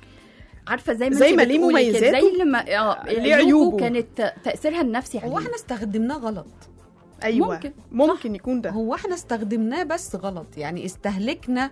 عارفه زي ما
زي
انت
ما ليه
بتقولي كده،
مميزاته،
زي لما اه
ليه
عيوبه
عيوبه.
كانت تاثيرها النفسي
هو
علينا
احنا استخدمناه غلط
ايوه
ممكن.
ممكن يكون ده
هو احنا استخدمناه بس غلط يعني استهلكنا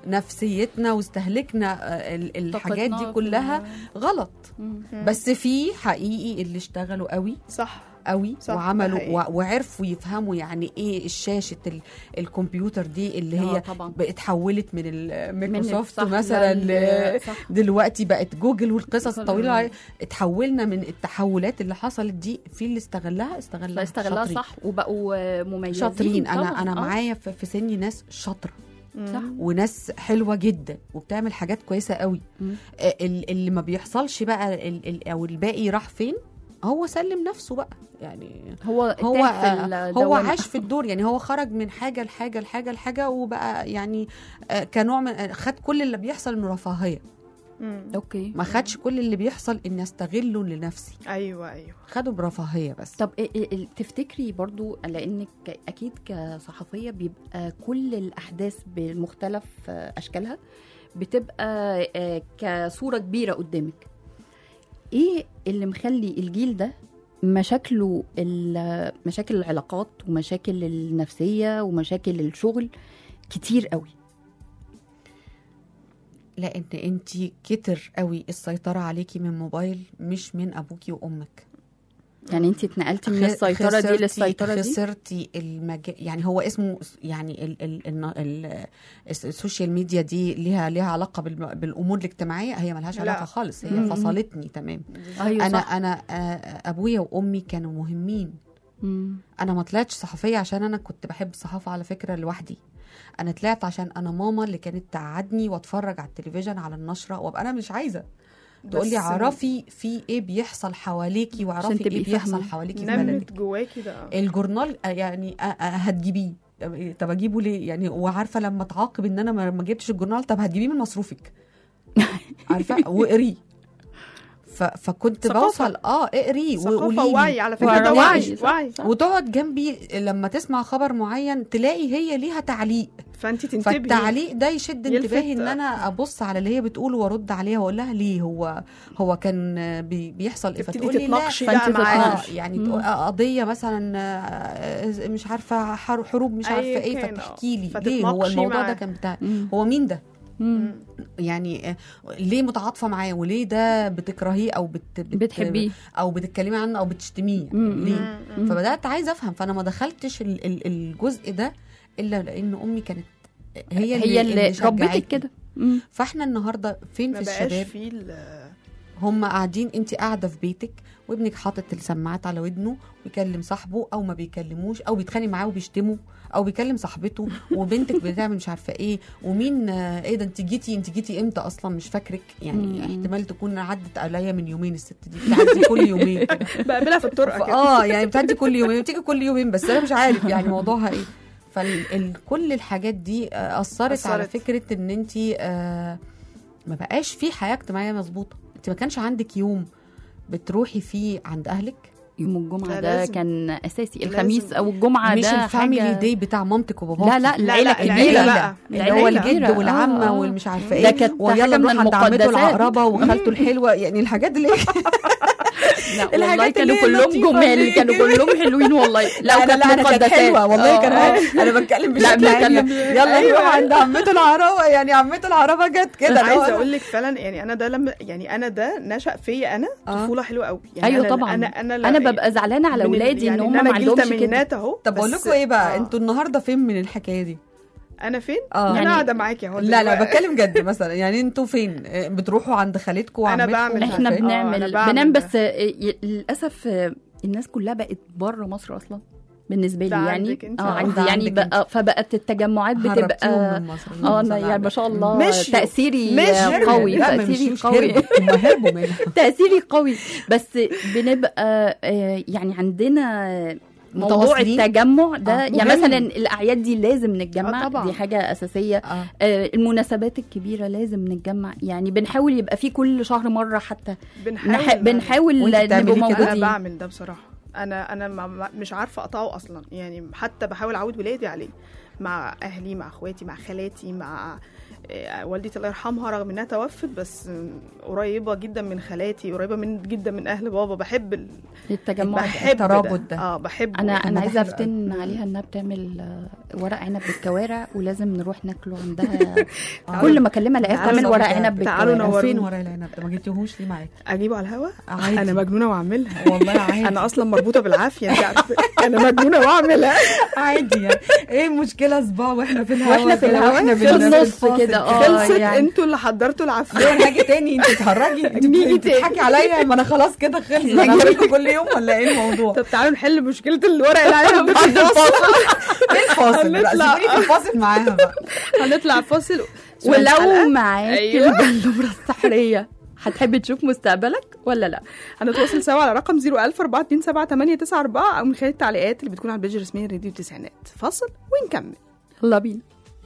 نفسيتنا واستهلكنا آه، ال- الحاجات
طاقتنا
دي
في-
كلها غلط
مم.
بس في حقيقي اللي اشتغلوا قوي
صح
قوي
صح، ده
وعملوا
حقيقي.
و- وعرفوا يفهموا يعني ايه الشاشه ال- الكمبيوتر دي اللي
آه،
هي
طبعا
بقت اتحولت من الميكروسوفت
صح،
مثلا
لل-
ل-
صح.
دلوقتي بقت جوجل والقصص
كل-
الطويله علي- اتحولنا من التحولات اللي حصلت دي في اللي استغلها استغلها
فاستغلها
شاطرين.
صح وبقوا مميزين
شاطرين انا
طبعاً.
انا
آه.
معايا في في سني ناس شاطره
صح.
وناس حلوه جدا وبتعمل حاجات كويسه قوي
مم.
آه، ال- اللي ما بيحصلش بقى ال- ال- او الباقي راح فين هو سلم نفسه بقى يعني
هو
هو
تاه في
آه، هو
الدوامة.
عاش في الدور يعني هو خرج من حاجه لحاجه لحاجه لحاجه وبقى يعني آه، كنوع من آه، خد كل اللي بيحصل انه رفاهيه
مم.
اوكي
ما خدش كل اللي بيحصل اني استغله لنفسي
ايوه ايوه
خده برفاهيه بس
طب إيه- إيه- إيه- تفتكري برضو لانك اكيد كصحفيه بيبقى كل الاحداث بمختلف آه، اشكالها بتبقى آه، كصوره كبيره قدامك ايه اللي مخلي الجيل ده مشاكله ال- مشاكل العلاقات ومشاكل النفسيه ومشاكل الشغل كتير قوي
لان انت كتر قوي السيطره عليكي من موبايل مش من ابوكي وامك
يعني انت اتنقلتي من
خ-
السيطره دي
خسرتي-
للسيطره دي
خسرتي المجال يعني هو اسمه س- يعني ال ال ال ال الس- السوشيال ميديا دي ليها ليها علاقه بالم- بالامور الاجتماعيه هي ملهاش
لا.
علاقه خالص هي
مم.
فصلتني تمام
ايوه
انا
صح.
انا آه، ابويا وامي كانوا مهمين
مم.
انا ما طلعتش صحفيه عشان انا كنت بحب الصحافه على فكره لوحدي انا طلعت عشان انا ماما اللي كانت تقعدني واتفرج على التلفزيون على النشره وابقى انا مش عايزه تقول لي
بس
اعرفي في ايه بيحصل حواليكي
عشان
واعرفي
تبقي
ايه بيحصل
فاهمة.
حواليكي في بلدك
نمت جواكي ده
الجورنال آه، يعني آه، آه، هتجيبيه طب- طب اجيبه ليه يعني وعارفه لما تعاقب ان انا ما ما جبتش الجورنال طب هتجيبيه من مصروفك عارفه واقريه ف... فكنت
ثقافة.
بوصل اه اقري
ثقافه
وقولي
ووعي على فكره ده
وعي،
وعي
صح،
وعي
صح.
وتقعد جنبي لما تسمع خبر معين تلاقي هي ليها تعليق
فانت تنتبهي
فالتعليق ده يشد
يلفت-
انتباهي ان انا ابص على اللي هي بتقوله وارد عليها واقول لها ليه هو هو كان بي بيحصل ايه
تبتدي
فتقول لي لا
تتناقشي
فأنت
بقى معاها
تتناقشي.
اه يعني
مم.
تقول- آه، قضيه مثلا آه، مش عارفه حر- حروب مش عارفه
أيا
ايه
كان،
فتحكي لي
آه.
ليه هو
فتتناقشي
الموضوع ده
معاه.
كان بتاع
مم.
هو مين ده
مم.
يعني آه، ليه متعاطفه معاه وليه ده بتكرهيه او بت بت
بتحبيه
او بتتكلمي عنه او بتشتميه
مم.
ليه
مم.
فبدات عايزه افهم فانا ما دخلتش ال- ال- الجزء ده الا لان امي كانت هي اللي,
هي اللي
شجعتني.
ربتك كده مم.
فاحنا النهارده فين
ما
في
بقاش
الشباب
فيه ال-
هم قاعدين انت قاعده في بيتك وابنك حاطط السماعات على ودنه بيكلم صاحبه او ما بيكلموش او بيتخانق معاه وبيشتمه او بيكلم صاحبته وبنتك بتعمل مش عارفه ايه ومين آه، ايه ده انت جيتي انت جيتي امتى اصلا مش فاكرك يعني
مم.
احتمال تكون عدت عليا من يومين الست دي بتعدي كل يومين كده
بقابلها في الطرقه كده
اه يعني بتعدي كل يومين بتيجي كل يومين بس انا مش عارف يعني موضوعها ايه فكل الحاجات دي آه، اثرت, أثرت على
أثرت.
فكره ان انت آه ما بقاش في حياه اجتماعيه مظبوطه انت ما كانش عندك يوم بتروحي فيه عند اهلك
يوم الجمعة
لا،
ده
لازم.
كان أساسي
لازم.
الخميس أو الجمعة
مش
ده
الفاميلي
حاجة
داي بتاع مامتك وباباك
لا لا العيلة
لا،
كبيرة
العيلة بقى.
اللي هو
العيلة.
الجد
كبيرة.
والعمه
آه، آه.
والمش عارفه
ده
ايه
كانت
ويلا
حاجة من
نروح عند عمته
المقدسات.
العقربه وخالته الحلوه يعني الحاجات اللي
لا والله
الحاجات
كانوا
اللي هي
كلهم
لطيفة
جمال
دي.
كانوا كلهم حلوين والله لا
لا لا
وكانت
لا انا كانت
مقدسات.
حلوه والله
آه،
كان
آه.
انا بتكلم
لا،
بشكل عام
بنتكلم-
يلا
أيوة.
نروح عند عمته العربه يعني عمته العربه جت كده
انا
اللي هو
عايزه اقول لك فعلا يعني انا ده لما يعني انا ده نشا فيا انا
آه.
طفوله حلوه قوي يعني
ايوه
أنا
طبعا
انا انا,
انا ببقى زعلانه على
من ال-
اولادي
يعني
ان هم
أنا
ما
جيل
عندهمش كده
تمانينات اهو
طب بقول
بس-
لكم ايه بقى
آه.
انتوا النهارده فين من الحكايه دي
انا فين؟
آه.
انا
يعني-
قاعده معاكي اهو
لا لا
دلوقتي.
بتكلم جد مثلا يعني انتوا فين آه، بتروحوا عند خالتكم
أنا
وعمتكم
بعمل
ومش
احنا
عارفة إيه؟
آه، أنا
بنعمل
بعمل
بنعم
ده.
بس آه، ي- للاسف آه، الناس كلها بقت بره مصر اصلا بالنسبه لي
ده
يعني
عندك انت.
اه
آه،
عندي
ده
يعني
عندك
بقى فبقت التجمعات
هربتيهم
بتبقى
من مصر
اه
اللهم
انا
صل
يعني
على
ما شاء
النبي.
الله
مشيوا.
تاثيري
مشيوا.
قوي
لا ما
تاثيري
مشيوش
قوي
هربوا هم هربوا منها
تأثيري قوي بس بنبقى آه، يعني عندنا موضوع
متواصلين؟
التجمع ده
آه،
يعني
مهم.
مثلا الاعياد دي لازم نتجمع
آه، طبعا.
دي حاجه اساسيه
اه
آه، المناسبات الكبيره لازم نتجمع يعني بنحاول يبقى في كل شهر مره حتى
بنحاول
نح... بنحاول
وانت بتعملي
نبقى
كده؟
انا
موجودين
بعمل ده بصراحه انا انا ما- ما- مش عارفه اقطعه اصلا يعني حتى بحاول اعود ولادي عليه مع اهلي مع اخواتي مع خالاتي مع آه، والدتي الله يرحمها رغم انها توفت بس آم، قريبه جدا من خالاتي قريبه من جدا من اهل بابا بحب ال...
التجمع ده.
بحب
الترابط ده.
اه بحب
انا
طب ما
انا
ده
عايزه
حلو
افتن عليها انها بتعمل آه، ورق عنب بالكوارع ولازم نروح ناكله عندها كل ما اكلمها الاقيها
تعالوا
بتعمل ورق
نوري-
عنب
تعالوا
بالكوارع
نوري.
فين ورا العنب ده ما جبتيهوش ليه معاك
اجيبه على الهوا
عادي.
انا مجنونه واعملها
والله عادي
انا اصلا مربوطه بالعافيه انت عارفه انا مجنونه واعملها
عادي يعني ايه المشكله صباع واحنا في الهوا
واحنا في
كده،
الهوا،
واحنا
في
بن-
النص
الفاصل
كده، اه.
خلصت
يعني.
انتوا اللي حضرتوا العافيه
ليه حاجه تاني انت بتهرجي انت
نيجي
بت- بتضحكي عليا ما انا خلاص كده خلص انا هعملكم كل يوم ولا ايه الموضوع
طب تعالوا نحل مشكله الورق العنب ده في الفاصل
ايه الفاصل لا
هنطلع.
سيبوني في الفاصل معاها بقى
هنطلع فاصل سؤال
ولو
الحلقة.
معاك
أيوة.
البلوره السحريه هتحب تشوف مستقبلك ولا لا
هنتواصل سوا على رقم 01000 427 او من خلال التعليقات اللي بتكون على البيج الرسميه راديو التسعينات فاصل ونكمل
يلا بينا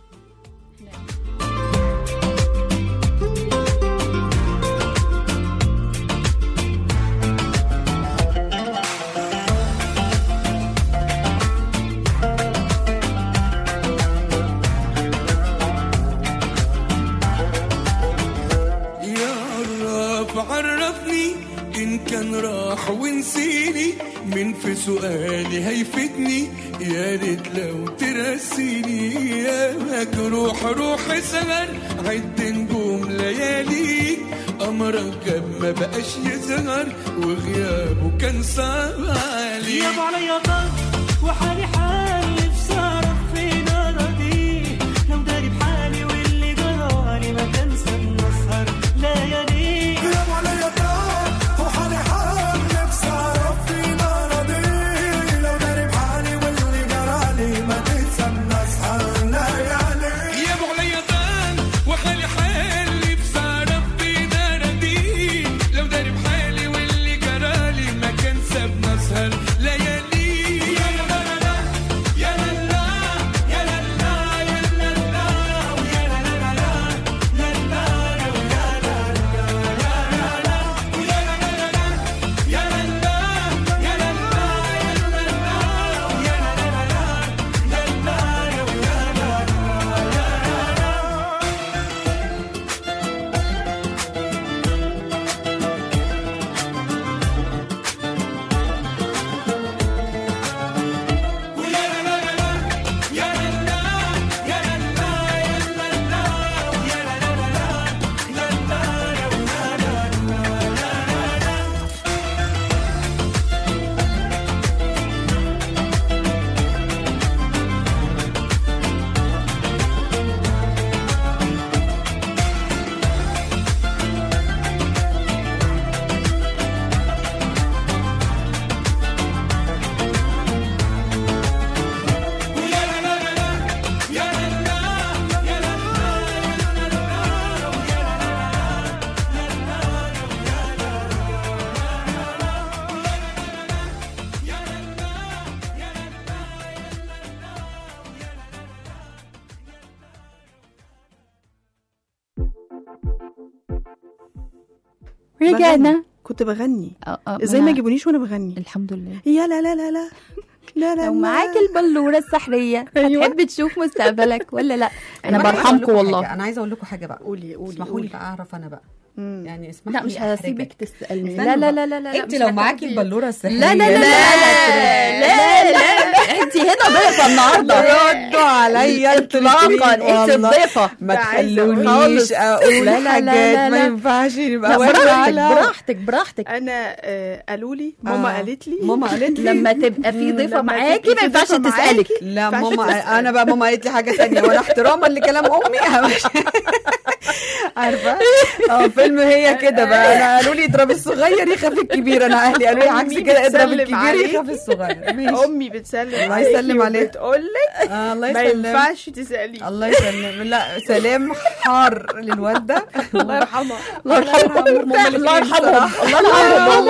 يا عرف عرفني إن كان راح ونسيني من في سؤالي هيفيدني يا ريت لو ترسيني يا مجروح روح سهر عد نجوم ليالي أمرك جاب ما بقاش يظهر وغيابه كان صعب علي
يابا عليا ضغط وحالي حال نفسي اعرف فين اراضيه لو داري بحالي واللي جرالي ما كان سن اسهر ليالي
يابا عليا ضغط وحالي حال نفسي أعرف فين أراضيه لو داري بحالي واللي جرالي ما تتسمى أسهر ليالي يابا عليا ضغط وحالي حال نفسي أعرف فين أراضيه لو داري بحالي واللي جرالي ما كان سابنا أسهر ليالي يا لا لا لا يا لا لا يا لا لا يا لا لا ويا لا لا لا لا لا ويا لا ويا لا لا لا يا لا لا يا لا لا يا لا لا ويا لا لا لا لا ويا لا ويا لا لا لا يا لا لا يا لا لا يا لا لا ويا لا لا لا لا لا ويا لا ويا لا لا لا يا لا لا يا لا لا يا لا لا ويا لا
رجعنا
كنت بغني
آه، آه،
ازاي
أنا-
ما يجيبونيش وانا بغني
الحمد لله
يا لا لا لا لا لا لا
لو
لا.
معاك البلوره السحريه
أيوة.
هتحب تشوف مستقبلك ولا لا انا
عايزة أقول
برحمكم
لكم
والله
حاجة، انا عايزه اقول لكم حاجه بقى
قولي قولي
اسمحوا لي
قولي
بقى اعرف انا بقى
مم.
يعني اسمح
لا
لي
مش
أحرجك.
هسيبك تسالني
استنى
لا لا
بقى.
لا لا لا
انت
مش
لو
هتعرفي.
معاكي البلوره السحريه
لا لا لا لا لا لا انت هنا ضيفه النهارده
ردوا عليا انتوا الاتنين
اطلاقا انت
والله.
الضيفه
ما
ده عايزة أقول
تخلونيش
خالص.
اقول
لا لا لا
حاجات
لا
ما
لا.
ينفعش نبقى
لا
واحنا
براحتك
على
براحتك براحتك
انا آه، قالوا لي ماما
آه.
قالت لي
ماما قالت لي
لما تبقى في ضيفه
لما
معاكي
تبقي
ما
في
ينفعش
ضيفة
تسالك
معاكي،
لا
ينفعش
ماما
تسأل.
انا بقى ماما قالت لي حاجه ثانيه وانا احتراما لكلام امي عارفه اه فيلم هي كده بقى انا قالوا لي اضرب الصغير يخاف الكبير انا اهلي قالوا لي عكس
أمي
كده اضرب
بتسلم
الكبير
عليكي.
يخاف الصغير ماشي
امي بتسلم
الله
عليكي
يسلم عليك.
وبتقول لك
آه الله
ما
يسلم
ينفعش تسالي
الله يسلم لا سلام حار للوالده
الله يرحمها
الله يرحمهم
الله يرحمهم الله يرحمهم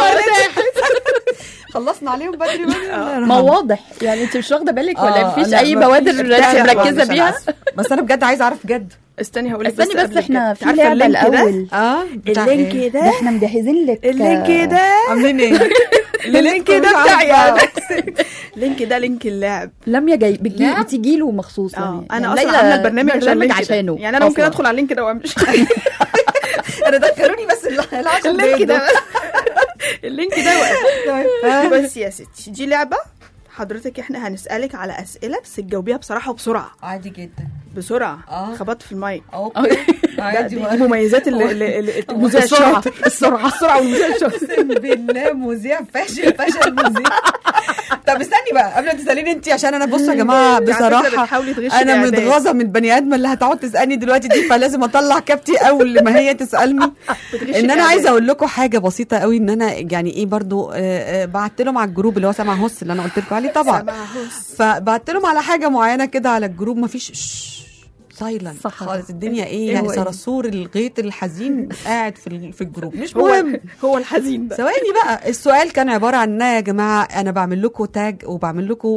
خلصنا عليهم بدري بدري الله
ما
يرحمهم.
واضح يعني انت مش واخده بالك
آه،
ولا مفيش
لا،
اي
ما
بوادر
فيش.
انت
لا، لا،
مركزه
معلش، أنا
بيها
آسفة. بس انا بجد عايزه اعرف بجد
استني هقول لك
استني بس
قبل
احنا
كده.
في
عارفة
لعبه
اللينك ده؟
الاول
اه بتاع
اللينك
إيه؟
ده
ده
احنا مجهزين لك
اللينك ده
عاملين ايه؟
اللينك ده
مش
بتاعي
عارفة.
انا اللينك ده لينك اللعب
لميا جاي بتجي
لا.
بتيجي له مخصوص
اه
يعني
انا
يعني
اصلا
ليلى
عامله البرنامج عشان
برنامج
اللينك ده.
عشانه
يعني انا ممكن
أصلاً.
ادخل على اللينك ده وامشي
انا دخلوني بس العشاء
اللينك ده اللينك ده وقف. بس يا ستي دي لعبه حضرتك احنا هنسالك على اسئله بس تجاوبيها بصراحه وبسرعه
عادي جدا
بسرعه
آه.
خبطت في المايك
اوكي
ده
عادي
دي
بقى.
مميزات ال- ال- ال- المذيع
السرعة.
الشاطر السرعه السرعه والمذيع الشاطر
اقسم بالله مذيع فاشل فشل مذيع طب استني بقى قبل ما تساليني انت عشان انا بصوا يا جماعه
على فكرة
بصراحه
بتحاولي تغشي
انا
الإعداد.
متغاظه من البني ادمه اللي هتقعد تسالني دلوقتي دي فلازم اطلع كابتي اول ما هي تسالني
بتغشي
ان انا
الإعداد.
عايزه اقول لكم حاجه بسيطه قوي ان انا يعني ايه برضو آه، آه، بعت لهم على الجروب اللي هو سامع هوس اللي انا قلت لكم عليه طبعا
سامع هوس.
فبعت لهم على حاجه معينه كده على الجروب مفيش سايلنت
صح.
خالص الدنيا ايه
إيه
يعني
هو إيه؟
صرصور الغيط الحزين قاعد في ال- في الجروب مش
هو
مهم
هو الحزين ده
ثواني بقى السؤال كان عباره عن إن يا جماعه انا بعمل لكم تاج وبعمل لكم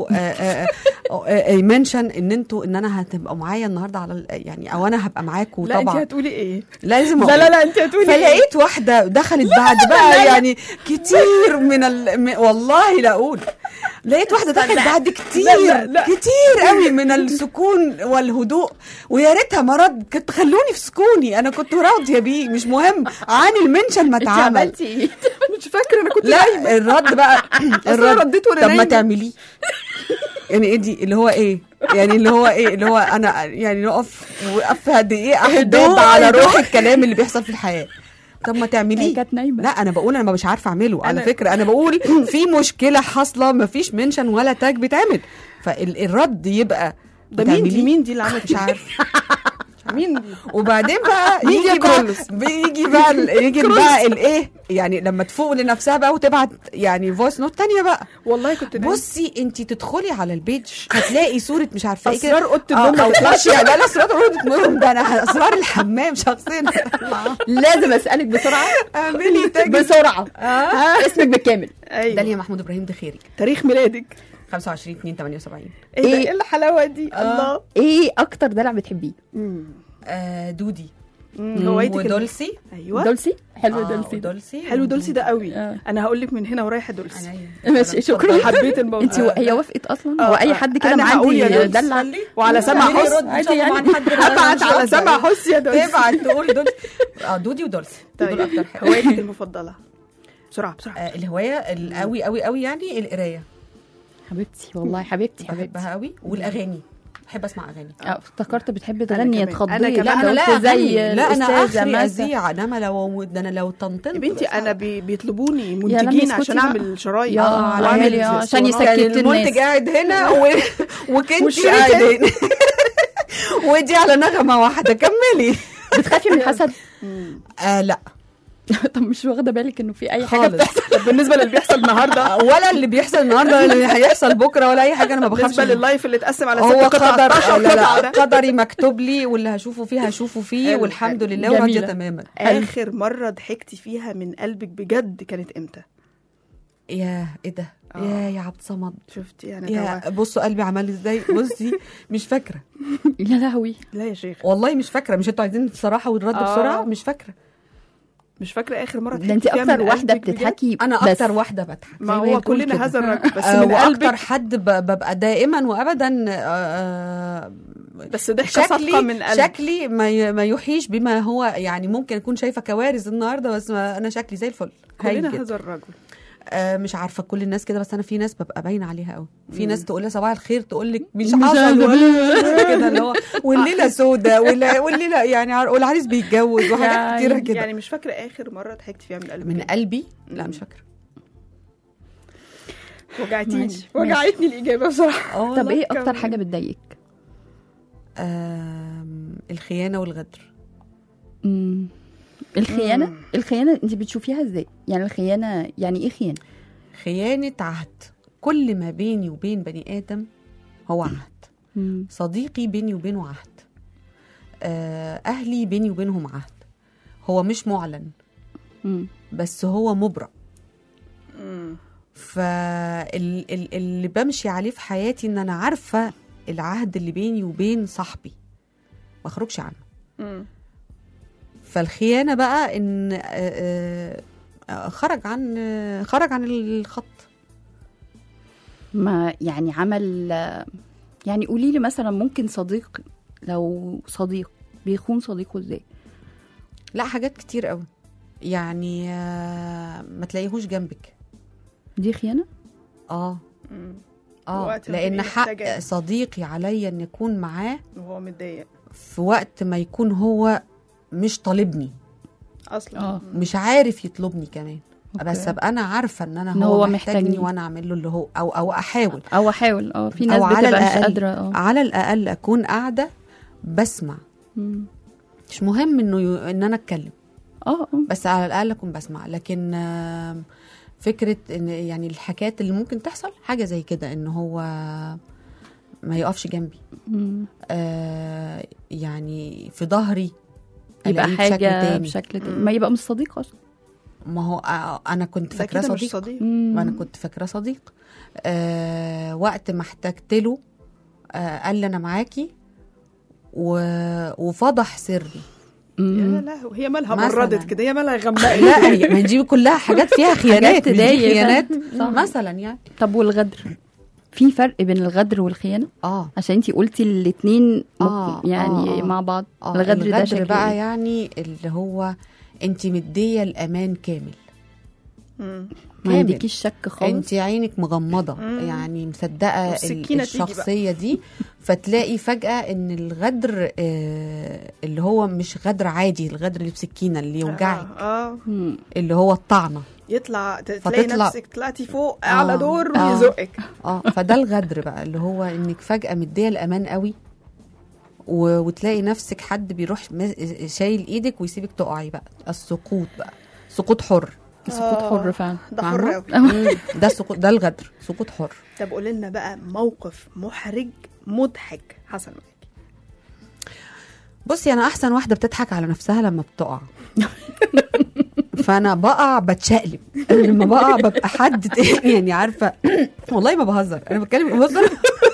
منشن ان انتوا ان انا هتبقوا معايا النهارده على ال- يعني او انا هبقى معاكم
لا انت
طبعا
هتقولي ايه
لازم
لا
أقول.
لا لا انت هتقولي ايه
فلقيت واحده دخلت بعد بقى يعني كتير من ال... م- والله لا اقول لقيت واحده دخلت بعد كتير
لا، لا.
كتير قوي من السكون والهدوء ويا ريتها ما رد كنت خلوني في سكوني انا كنت راضيه بيه مش مهم عن المنشن ما
انت
اتعمل
عملتي ايه
مش فاكره انا كنت
لا الرد بقى الرد
رديت وأنا
طب ما
نايمة.
تعمليه يعني ايه دي اللي هو ايه يعني اللي هو ايه اللي هو انا يعني نقف وقف دقيقه احدد
هدوء،
على
هدوء.
روح الكلام اللي بيحصل في الحياه طب ما
هي
تعمليه
كانت نايمه
لا انا بقول انا مش عارفه اعمله على
أنا-
فكره انا بقول في مشكله حاصله ما فيش منشن ولا تاج بيتعمل فالرد يبقى
ده مين دي
بتعمليه؟
مين دي اللي عملت
مش عارف
مين دي
وبعدين بقى
مين دي يا
يجي بقى
كرولوس؟
بيجي بقى ال- يجي بقى الايه يعني لما تفوق لنفسها بقى وتبعت يعني فويس نوت تانية بقى
والله كنت نايمة.
بصي انت تدخلي على البيج هتلاقي صوره مش عارفه ايه
اسرار اوضه
اه
النوم
او
ما تطلعش
لا لا اسرار اوضه النوم ده انا اسرار الحمام شخصيا
لازم اسالك بسرعه
اعملي تاج
بسرعه
اه
اسمك بالكامل
ايوه
داليا محمود ابراهيم دخيري
تاريخ ميلادك
25 2 78
ايه ده
إيه؟
ايه الحلاوه دي الله
ايه اكتر دلع بتحبيه
مم.
آه دودي
مم. هوايتك ال-
ودولسي
ايوه
دولسي حلو
آه،
دولسي
ودولسي
حلو دولسي ده قوي
آه.
انا هقول لك من هنا ورايحه دولسي
ماشي شكرا
حبيت الموضوع
انت هي وافقت اصلا
آه،
هو اي حد كده
أنا هقول يا
معدي
دولسي.
دلع
وعلى سمع
عادي
حس
يرد إن شاء الله
عادي
عن
يعني.
حد
ابعت على
رد.
سمع حس يا دولسي
تبعت تقول دول اه دودي ودولسي دول
طيب
اكتر حاجه
هوايتك المفضله بسرعه بسرعه
آه الهوايه القوي قوي قوي يعني القرايه
حبيبتي والله حبيبتي حبيبتي
بحبها قوي والاغاني بحب اسمع اغاني
اه افتكرت بتحبي تغني
كمان.
تخضي
أنا كمان.
لا
انا
انا
لا
قلت زي
أغني. لا انا
الأستاذة
اخري
مثلا.
اذيع انما لو ده انا لو طنطنت
يا بنتي
بس
انا بي بيطلبوني
لمي
منتجين
اسكتي
عشان
بقى.
اعمل شرايط
يا
وأعمل
عيالي، آه، عشان
اسطوانات.
يسكت
كان
الناس.
المنتج قاعد هنا و... وكنتي
والشركة؟
قاعد هنا ودي على نغمه واحده كملي
بتخافي من الحسد
آه لا
طب مش واخده بالك انه في اي حاجه
خالص
بتحصل
طب بالنسبه للي بيحصل النهارده
ولا اللي بيحصل النهارده ولا اللي هيحصل بكره ولا اي حاجه انا ما بخافش
بالنسبه
منه.
لللايف اللي اتقسم على ست
هو
قطع
قدر
12
لا
قطعه
لا
ده
قدري مكتوب لي واللي هشوفه فيه هشوفه فيه
حلو،
والحمد
حلو.
لله وراضيه
جميلة.
تماما
اخر مره ضحكتي فيها من قلبك بجد كانت امتى
يا ايه ده يا يا عبد صمد
شفتي انا
يا
توه.
بصوا قلبي عمل ازاي بصي مش فاكره
يا لهوي
لا يا شيخ
والله مش فاكره مش انتوا عايزين الصراحه والرد
آه.
بسرعه مش فاكره
مش فاكره اخر مره
ده انت
ضحكتي فيها
اكتر
من
واحده
قلبك بجد؟
بتضحكي
انا
بس.
اكتر واحده بضحك
ما
زي هي
هو
بتقول
كلنا
كده.
هذا الرجل بس
آه
من
واكتر
قلبك
حد ب- ببقى دائما وابدا آه، آه،
بس ضحكه صادقه
شكلي
من قلب
شكلي ما ي- ما يوحيش بما هو يعني ممكن اكون شايفه كوارث النهارده بس ما انا شكلي زي الفل هايل
كلنا
جدا.
هذا الرجل
آه مش عارفه كل الناس كده بس انا في ناس ببقى باينه عليها قوي في ناس تقول لها صباح الخير تقول لك مش
مش
حصل
عارفة.
ولا كده اللي هو والليله سودة والليله والليله يعني عار- والعريس بيتجوز وحاجات
يعني-
كتيره كده
يعني مش فاكره اخر مره ضحكت فيها من قلبي
من قلبي لا مش فاكره
وجعتيني
ماشي،
وجعتني الاجابه بصراحه
طب ايه
كمل.
اكتر حاجه بتضايقك
آم، الخيانه والغدر
مم. الخيانه الخيانه انت بتشوفيها ازاي يعني الخيانه يعني ايه خيانه
خيانه عهد كل ما بيني وبين بني ادم هو عهد
مم.
صديقي بيني وبينه عهد آه، اهلي بيني وبينهم عهد هو مش معلن
مم.
بس هو مبرأ فاللي بمشي عليه في حياتي ان انا عارفه العهد اللي بيني وبين صاحبي ما اخرجش عنه
مم.
فالخيانه بقى ان آه، آه، آه، خرج عن آه، خرج عن الخط
ما يعني عمل يعني قولي لي مثلا ممكن صديق لو صديق بيخون صديقه ازاي
لا حاجات كتير قوي يعني آه، ما تلاقيهوش جنبك
دي خيانه
اه
مم.
اه
وقت ما
لان
تبقي
حق
محتاجاه.
صديقي عليا ان يكون معاه
وهو متضايق
في وقت ما يكون هو مش طالبني
اصلا
اه
مش عارف يطلبني كمان
أوكي.
بس ابقى انا عارفه ان انا
إن
هو,
هو
محتاجني
محتاجني.
وانا اعمل له اللي هو او او احاول
او احاول اه في ناس
او على
بتبقى مش
الاقل
قادره اه
على الاقل اكون قاعده بسمع
مم.
مش مهم انه ي... ان انا اتكلم
اه اه
بس على الاقل اكون بسمع لكن آم، فكره ان يعني الحاجات اللي ممكن تحصل حاجه زي كده ان هو ما يقفش جنبي
مم.
آه يعني في ظهري
يبقى
ألاقيه بشكل
حاجه
تاني.
بشكل تاني ما يبقى مش صديق اصلا
ما هو آه، انا كنت
ده
فاكراه
كده مش
صديق
صديق
ما انا كنت فاكراه صديق آه وقت ما احتجت له آه قال لي انا معاكي و... وفضح سري
يا
مم.
لهوي هي مالها
مثلاً.
بردت كده هي مالها غمقت
لا هي- ما دي كلها حاجات فيها خيانات مش دي
تضايق.
خيانات
صح.
مثلا يعني
طب والغدر في فرق بين الغدر والخيانه
اه
عشان انتي قلتي الاتنين
آه،
يعني
آه، آه.
مع بعض
اه
الغدر,
الغدر,
ده شكله
بقى
إيه؟
يعني اللي هو انت مديه الامان كامل
مم.
ما
كامل.
عندكيش شك خالص
انت عينك مغمضه
مم.
يعني مصدقه
والسكينة
ال-
تيجي
الشخصيه دي فتلاقي فجاه ان الغدر آه اللي هو مش غدر عادي الغدر اللي بسكينه اللي يوجعك
اه آه.
مم.
اللي هو الطعنه
يطلع ت- تلاقي
فتطلع-
نفسك طلعتي فوق اعلى
آه،
دور
آه.
ويزقك
اه فده الغدر بقى اللي هو انك فجاه مديه الامان قوي و... وتلاقي نفسك حد بيروح مز- شايل ايدك ويسيبك تقعي بقى السقوط بقى سقوط حر
سقوط
آه.
حر فعلا
ده حر
فاهمة؟
قوي
مم، ده سقوط ده الغدر سقوط حر
طب قولي لنا بقى موقف محرج مضحك حصل معاكي
بصي انا احسن واحده بتضحك على نفسها لما بتقع فانا بقع بتشقلب أنا لما بقع ببقى حد تاني يعني عارفه والله ما بهزر انا بتكلم بهزر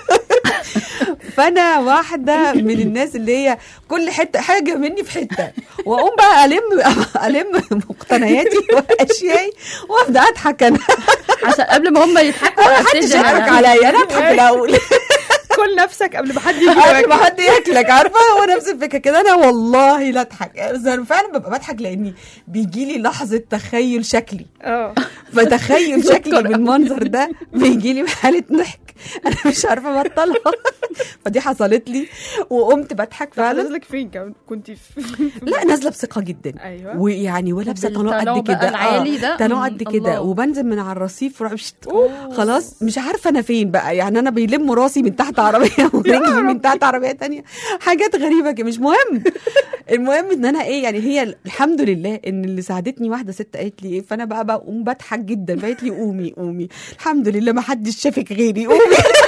فانا واحده من الناس اللي هي كل حته حاجه مني في حته واقوم بقى الم الم مقتنياتي واشيائي وابدا اضحك انا
عشان قبل ما هم يضحكوا
محدش
أبتدي
يضحك
أنا.
عليا انا اضحك الاول
كل نفسك قبل ما حد يجي
قبل ما
يواجهك.
حد ياكلك عارفه هو نفس الفكره كده انا والله لا اضحك بس انا فعلا ببقى بضحك لاني بيجي لي لحظه تخيل شكلي
اه
فتخيل شكلي بالمنظر ده بيجي لي حاله ضحك انا مش عارفه ابطلها فدي حصلت لي وقمت بضحك فعلا
نازلك فين كان كنت في
لا نازله بثقه جدا
ايوه
ويعني ولابسه طلاق
بالطلاق
قد
بقى
كده
العالي ده؟
طلاق
مم،
قد كده
الله.
وبنزل من على الرصيف ورا- مش- خلاص مش عارفه انا فين بقى يعني انا بيلموا راسي من تحت عربيه ورجلي من تحت عربيه تانية حاجات غريبه كده مش مهم المهم ان انا ايه يعني هي الحمد لله ان اللي ساعدتني واحده ست قالت لي ايه فانا بقى بقوم بضحك جدا فقالت لي قومي قومي الحمد لله ما حدش شافك غيري قومي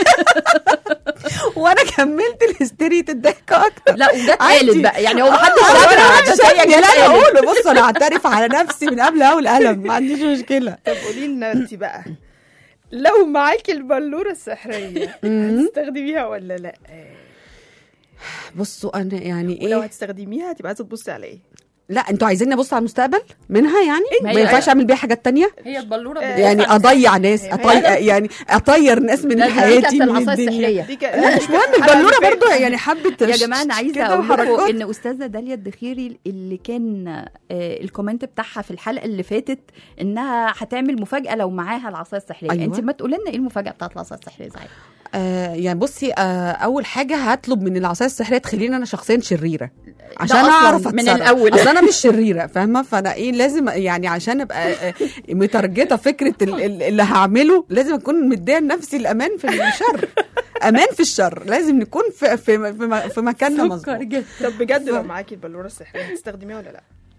وانا كملت الهستيريا الضحكه اكتر
لا وجت
عادي.
قالت بقى يعني هو محدش
آه،
شافها
ولا
بس
حد
هي
شافني
جت
لا انا
قالت.
اقول بص انا اعترف على نفسي من قبل اول قلم ما عنديش مشكله
طب قولي لنا انت بقى لو معاكي البلوره السحريه هتستخدميها ولا لا
بصوا انا يعني
ولو
ايه
هتستخدميها هتبقى عايزه تبصي على ايه
لا انتوا عايزيني ابص على المستقبل منها يعني
ما
ما
هي-
ينفعش اعمل بيها حاجات تانية
هي البلوره
يعني اضيع ناس
هي-
أطي... يعني اطير ناس من
لا دي
حياتي
كانت
من
العصايه
الدنيا
السحريه
دي ك...
لا مش مهم
الحلقة
البلوره
اللي
برضو
فاتت.
يعني حبه
يا جماعه انا عايزه
كده
اقول لكم
وحركات.
ان استاذه داليا الدخيري اللي كان آه، الكومنت بتاعها في الحلقه اللي فاتت انها هتعمل مفاجاه لو معاها العصايه السحريه
أيوة.
انت ما تقولي لنا ايه المفاجاه بتاعت العصايه السحريه صحيح
آه يعني بصي آه اول حاجه هطلب من العصايه السحريه تخليني انا شخصيا شريره عشان
أصلاً
اعرف
من
أتصرف.
الأول.
اصل انا مش شريره فاهمه فانا ايه لازم يعني عشان ابقى آه، مترجته فكره ال- ال- اللي هعمله لازم اكون مديه لنفسي الامان في الشر امان في الشر لازم نكون في في في, في مكاننا مظبوط
طب بجد لو معاكي البلوره السحريه هتستخدميها ولا لا؟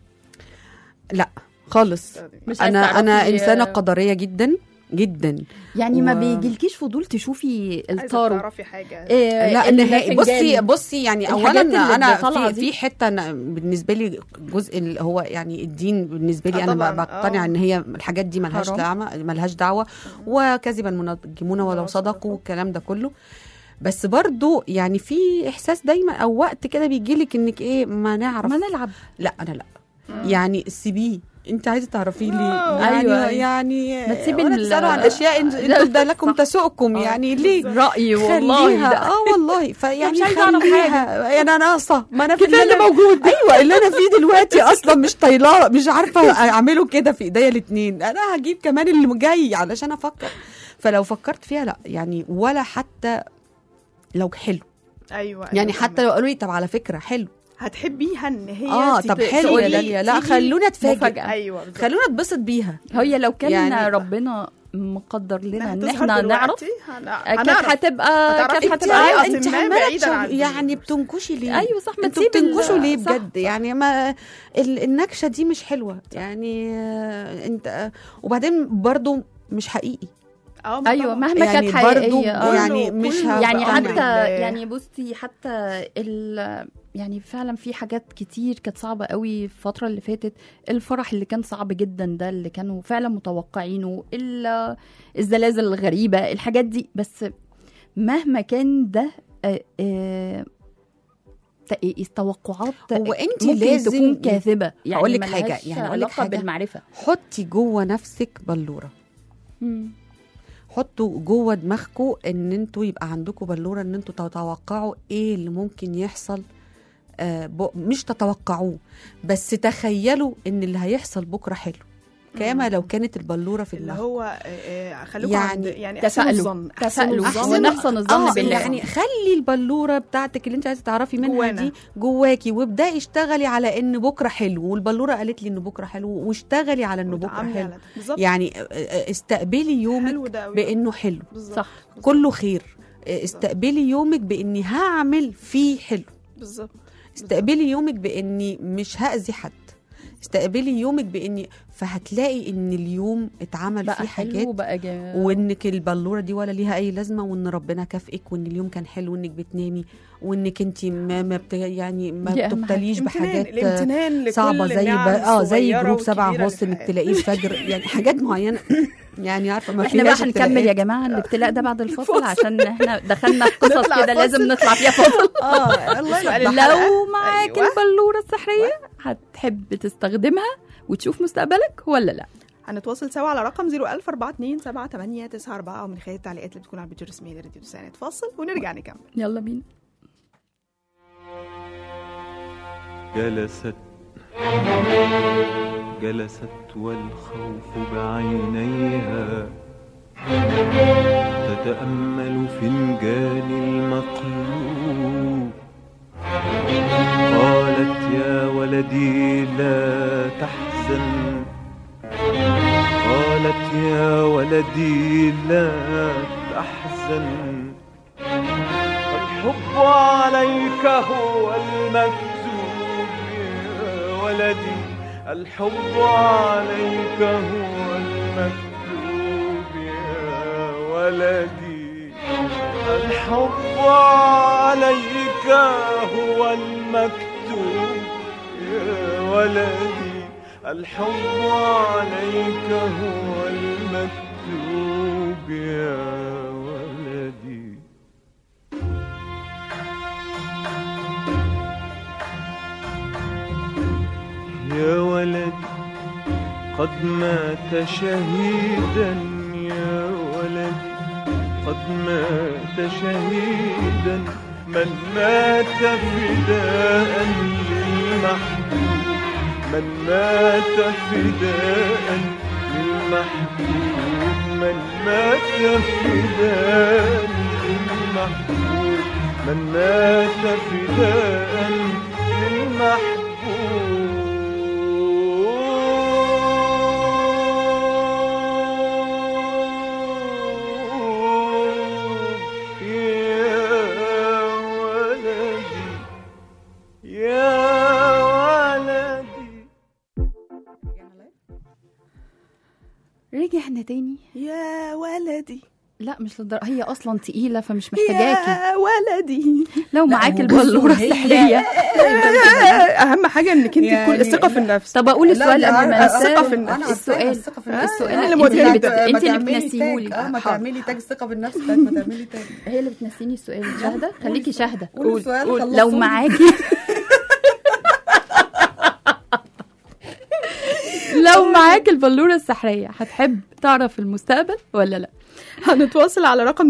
لا خالص
تستخدميها.
مش عايزة
انا انا
تعرفي-
انسانه قدريه جدا جدا
يعني ما
و-
بيجيلكيش فضول تشوفي
عايزه
الطارو
تعرفي حاجه
إيه
لا نهائي بصي بصي يعني اولا
الحاجات اللي
انا
طالعة
في
دي.
في حته أنا بالنسبه لي جزء اللي هو يعني الدين بالنسبه لي
آه
انا
طبعاً،
ب- بقتنع
آه.
ان هي الحاجات دي ملهاش
حرام.
دعوه ملهاش دعوه وكذبا المنجمون ولو
ولو صدقوا.
صدقوا والكلام ده كله بس برضو يعني في احساس دايما او وقت كده بيجي لك انك ايه ما نعرف
ما نلعب
لا انا لا يعني سيبيه انت عايزه تعرفيه ليه
آه.
يعني
أيوة، أيوة.
يعني
ما تسيبي
ولا
ال-
تسالوا عن اشياء انت- انتوا ده لكم
صح.
تسؤكم
آه.
يعني ليه
رايي والله
خليها
ده
اه والله فيعني
مش عايزة أعرف
خليها انا ناقصه ما انا في
كفاية اللي
أنا-
موجود.
ايوه اللي انا فيه دلوقتي اصلا مش طايلاه مش عارفه اعمله كده في ايديا الاثنين انا هجيب كمان اللي جاي علشان افكر فلو فكرت فيها لا يعني ولا حتى لو حلو
ايوه
يعني
أيوة،
حتى لو قالوا لي طب على فكره حلو
هتحبيها ان هي
اه
تت-
طب حلو يا
تقولي-
داليا لا
تيجي
خلونا اتفاجئ
مفاجأة.
ايوه بالظبط.
خلونا اتبسط بيها
هي لو كان
يعني-
يعني ربنا مقدر لنا
إنها
ان
تظهر
احنا
دلوقتي،
نعرف
هن-
كانت
هنعرف.
هتبقى
هتعرفي
كانت
انت
هتبقى
عارفة
أحسن.
انت
ما
عماله
بعيداً عن
تشوف- يعني بتنكشي ليه
ايوه صح ما
انتوا
تسيب ال-
بتنكشوا ليه
صح،
بجد يعني ما ال- النكشه دي مش حلوه يعني آه، انت آه، وبعدين برضو مش حقيقي
اه ما
ايوه
طبعاً.
مهما
يعني
كانت
برضو
حقيقيه آه.
يعني
كله-
مش
كله
هبقى
يعني
بقى
حتى
بالله.
يعني بصي حتى ال يعني فعلا في حاجات كتير كانت صعبة قوي في الفترة اللي فاتت الفرح اللي كان صعب جدا ده اللي كانوا فعلا متوقعينه ال- الزلازل الغريبة الحاجات دي بس مهما كان ده آه، آه، ت- توقعات
هو انت
ممكن
لازم
تكون كاذبة يعني
هقول لك
ملهاش
حاجة، يعني هقول لك
علاقة
حاجة.
بالمعرفة
حطي جوه نفسك بلوره حطوا جوه دماغكم ان انتوا يبقى عندكم بلوره ان انتوا تتوقعوا ايه اللي ممكن يحصل آه ب... مش تتوقعوه بس تخيلوا ان اللي هيحصل بكره حلو كما لو كانت البلوره في
اللي
دماغكم
هو آه، آه، خليكم
يعني
عند يعني احسنوا
تفائلوا
الظن احسنوا
تفائلوا
الظن
ونحسن الظن
آه
بالله
يعني خلي البلوره بتاعتك اللي انت عايزه تعرفي منها
جوانا.
دي جواكي وابداي اشتغلي على ان بكره حلو والبلوره قالت لي ان بكره حلو واشتغلي على ان بكره
وتعاملي
حلو
على ده. بالظبط
يعني آه، آه، استقبلي يومك
حلو ده قوي
بانه حلو
بالظبط
صح
كله خير آه، استقبلي يومك باني هعمل فيه حلو
بالظبط
استقبلي يومك باني مش هاذي حد استقبلي يومك باني فهتلاقي ان اليوم اتعمل
بقى
فيه
حلو
حاجات
بقى جميل
وانك البلوره دي ولا ليها اي لازمه وان ربنا كافئك وان اليوم كان حلو وانك بتنامي وانك انت ما, ما بت يعني ما
دي أهم
بتبتليش
امتنان
بحاجات
الامتنان لكل
صعبه زي ب...
النعم
اه زي
الصغيرة
جروب سبعة
والكبيرة
هوست
اللي
انك
في
تلاقيه الفجر يعني حاجات معينه يعني عارفه ما
احنا بقى
فيهاش
هنكمل يا
ابتلاءات.
جماعه الابتلاء ده بعد الفصل عشان احنا دخلنا في قصص
نطلع
كده لازم
فاصل.
نطلع فيها فاصل
اه الله
سؤال
يلبخ.
الحلقة.
لو معاك
أيوة.
البلوره السحريه هتحب تستخدمها وتشوف مستقبلك ولا لا
هنتواصل سوا على رقم 010427894 او من خلال التعليقات اللي بتكون على البيج الرسميه لراديو تسعينات فاصل ونرجع نكمل
يلا بينا
جلست جلست والخوف بعينيها تتأمل فنجان المقلوب قالت يا ولدي لا تحزن قالت يا ولدي لا تحزن الحب عليك هو المكتوب يا ولدي الحب عليك هو المكتوب يا ولدي الحب عليك هو المكتوب يا ولدي الحب عليك هو المكتوب يا ولدي ولدي قد مات شهيدا يا ولدي قد مات شهيدا من مات فداء للمحبوب من مات فداء للمحبوب من مات فداء للمحبوب من مات فداء للمحبوب يا ولدي يا ولدي
رجعنا تاني
يا ولدي
لا مش للدرجه هي اصلا تقيله فمش محتاجاكي
يا ولدي
لو معاكي
بصوا،
البلوره
هي-
السحريه
اهم حاجه انك انت
يعني-
تكون الثقه في النفس
طب اقول السؤال
لا،
قبل
ده
ما
الثقة
انساه
في النفس.
أنا عارفاها،
السؤال
الثقة في النفس.
السؤال
اللي
انت اللي,
مودية
بت...
ده.
انت اللي
تعملي
بتنسيهولي
تاج. اه ما
حاضر.
تعملي تاج الثقه بالنفس بتاعت ما تعملي تاج
هي اللي بتنسيني السؤال شاهده خليكي شاهده
قولي
قول-
السؤال
قول.
خلصوني.
لو معاكي لو معاك البلوره السحريه هتحب تعرف المستقبل ولا لا
هنتواصل على رقم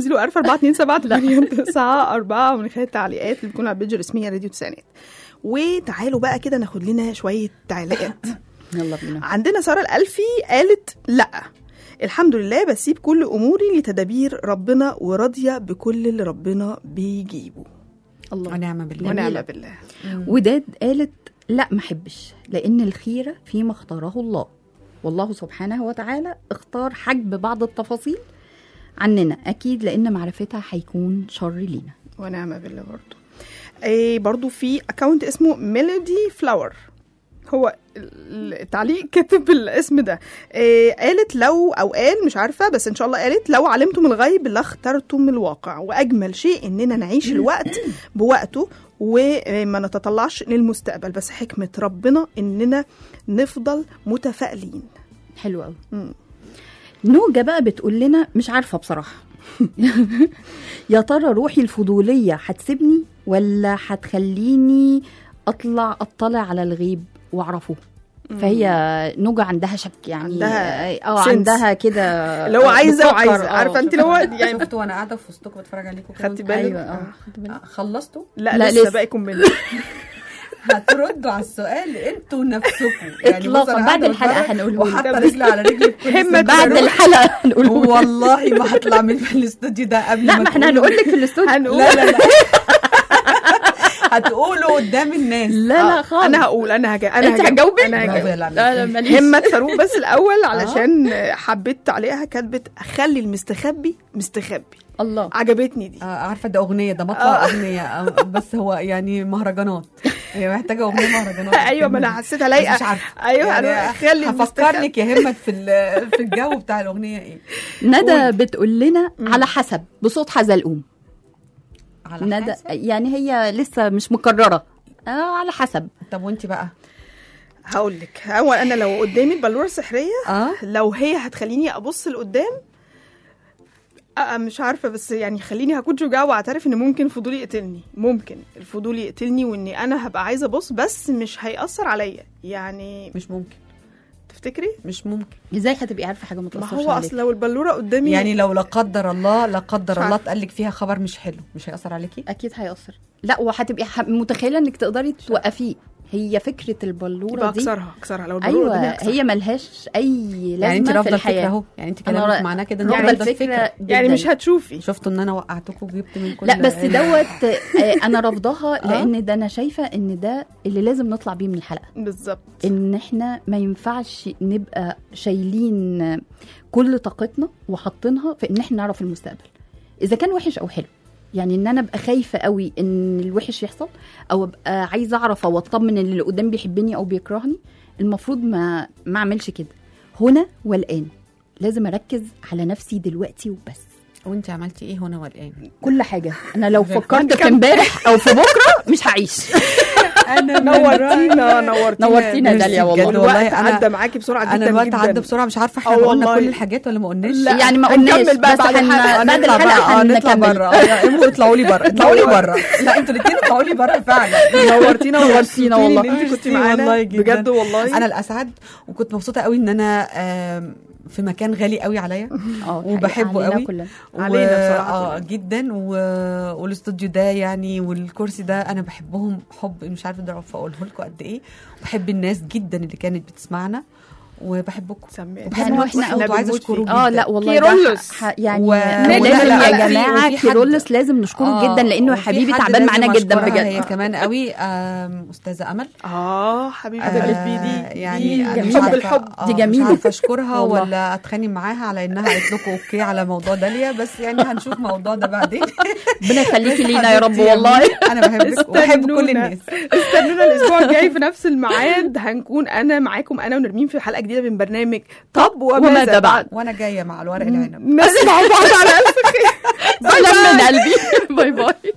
04427 ومن خلال التعليقات اللي بتكون على البيج الرسميه راديو تسعينات وتعالوا بقى كده ناخد لنا شويه تعليقات
يلا بينا
عندنا ساره الالفي قالت لا الحمد لله بسيب كل اموري لتدابير ربنا وراضيه بكل اللي ربنا بيجيبه
الله
ونعم بالله
ونعم
جميلة.
بالله
وداد قالت لا ما احبش لان الخيره فيما اختاره الله والله سبحانه وتعالى اختار حجب بعض التفاصيل عننا اكيد لان معرفتها هيكون شر لينا
ونعم بالله برضو ايه برضو في اكونت اسمه ميلودي فلاور هو ال- التعليق كاتب الاسم ده إيه قالت لو او قال مش عارفه بس ان شاء الله قالت لو علمتم الغيب لاخترتم الواقع واجمل شيء اننا نعيش الوقت بوقته وما نتطلعش للمستقبل بس حكمه ربنا اننا نفضل متفائلين
حلو قوي
مم.
نوجة بقى بتقول لنا مش عارفة بصراحة يا ترى روحي الفضولية هتسيبني ولا هتخليني أطلع أطلع على الغيب وأعرفه فهي نوجة عندها شك يعني
عندها
اه
sense.
عندها كده
اللي هو عايزه
بتفكر،
وعايزه
آه.
عارفه انت اللي هو يعني
شفتوا وانا قاعده في وسطكم بتفرج عليكم كده
خدتي
قلت-
بالك
ايوه
آه.
اه خدت بالك.
آه، خلصتوا
لا,
لا،
لسه
لسه.
باقي كومنت
هتردوا على السؤال انتوا نفسكم يعني
إطلاقاً،
بص أنا
بعد
قاعدة
الحلقة
بتفرج
هنقوله
وحاطه
لك.
رجلي على رجلي في كل
همة
استوديو.
بعد الحلقة هنقول
والله ما هطلع من الاستوديو ده قبل
لا
ما
ما احنا
تقولوا.
هنقول لك في الاستوديو
هنقول
لا لا لا هتقولوا قدام الناس
لا لا
آه،
خالص
انا هقول انا هجا انا
انت
هجا-
هتجاوبي؟
انا
برافو
هجاوب
يا لميس.
لا لا ماليش
همة فاروق بس الاول علشان حبيت تعليقها كاتبه خلي المستخبي مستخبي
الله
عجبتني دي
آه، عارفه ده اغنيه ده مطلع اغنيه آه، بس هو يعني مهرجانات هي محتاجه اغنيه مهرجانات
ايوه ما انا حسيتها
بس
لايقه
مش عارفه
ايوه
يعني
انا خلي
هفكرنك يا همت في ال- في الجو بتاع الاغنيه ايه
ندى بتقول لنا على حسب بصوت حزلقوم
على
ندى
حسب
يعني هي لسه مش مكرره آه على حسب
طب وانت بقى
هقول لك هو انا لو قدامي البلوره السحريه
اه
لو هي هتخليني ابص لقدام أه مش عارفه بس يعني خليني هكون شجاعه واعترف ان ممكن فضولي يقتلني ممكن الفضول يقتلني واني انا هبقى عايزه ابص بس مش هيأثر عليا يعني
مش ممكن
تفتكري
مش ممكن
ازاي هتبقي عارفه حاجه ما
ما
تاثرش
هو
عليك
اصل لو البلوره قدامي
يعني لو لا قدر الله لا قدر
مش
الله
عارفة.
اتقال لك فيها خبر مش حلو مش هيأثر عليكي
اكيد هيأثر لا وهتبقي ح- متخيله انك تقدري توقفيه هي فكره البلوره
يبقى
دي
اكسرها اكسرها لو البلوره قدامي
ايوه
أكسرها.
هي ملهاش اي لازمه
يعني انت
في
رافضه الفكره
الحياه
اهو يعني انت
أنا
كلامك
را-
معناه كده ان
رافضة
رافضه
الفكرة
الفكره
يعني
جداً.
مش هتشوفي
شفتوا ان انا وقعتكم وجبت من كل
لا بس
ال-
دوت آه، انا رافضاها لان ده انا شايفه ان ده اللي لازم نطلع بيه من الحلقه
بالظبط
ان احنا ما ينفعش نبقى شايلين كل طاقتنا وحاطينها في ان احنا نعرف المستقبل اذا كان وحش او حلو يعني ان انا ابقى خايفه قوي ان الوحش يحصل او ابقى عايزه اعرف او اطمن ان اللي قدام بيحبني او بيكرهني المفروض ما ما اعملش كده هنا والان لازم اركز على نفسي دلوقتي وبس
وانت عملتي ايه هنا والان
كل حاجه انا لو
غير
فكرت في امبارح او في بكره مش هعيش
انا من
نورتينا
رأيي-
نورتينا
نورتينا
ميرسي
داليا والله.
بجد
الوقت
والله انا
عدى معاكي بسرعه جدا
انا الوقت
جدا
عدى بسرعه مش عارفه احنا
آه
قلنا
والله.
كل الحاجات ولا ما قلناش
لا،
يعني ما
هنكمل
قلناش
بقى
بس
بعد
هن-
الحلقة.
بعد
نطلع
الحلقه
بقى اه نطلع
هنكمل
بره اه اطلعوا لي بره اطلعوا لي بره لا انتوا الاثنين اطلعوا لي بره فعلا
نورتينا
نورتينا والله.
ان انت كنتي
ميرسي
معانا
والله جداً.
بجد والله
انا الاسعد وكنت مبسوطه قوي ان انا آم، في مكان غالي قوي عليا
اه
وبحبه
علينا
قوي.
كلنا
علينا بصراحة
اه
كلنا.
جدا و... والاستوديو ده يعني والكرسي ده انا بحبهم حب مش عارفه اقدر اقوله لكم قد ايه بحب الناس جدا اللي كانت بتسمعنا وبحبكم
سمعت
وبحب
يعني
واحنا
واحنا
وعايزه
بنموت
اشكره
فيك.
اه
جدا.
لا والله ده
كيرلس.
ح- يعني
و-
لازم
ولا- لا،
يا
لا، في-
جماعه
وفي حد-
كيرلس لازم نشكره
آه،
جدا لانه
وفي
حبيبي
حد
تعبان
لازم
معانا جدا
أشكرها هي
بجد
كمان قوي آم، استاذه امل
اه حبيبه
آه،
قلبي دي
يعني
دي
أنا مش
جميلة.
حب
عارفة-
الحب
آه،
دي
مش
جميلة.
عارفه اشكرها
والله.
ولا اتخانق معاها على انها قالت لكم اوكي على موضوع داليا بس يعني هنشوف الموضوع ده بعدين
ربنا يخليكي
بس
لينا يا رب
حبيبتي
والله
مين؟ انا بحبك وبحب كل
استنونا.
الناس
استنونا الاسبوع الجاي في نفس الميعاد هنكون انا معاكم انا ونرمين في حلقه جديده من برنامج طب وماذا بعد
وانا جايه مع الورق العنب
نسمع بعض على الف خير
سلام من قلبي باي باي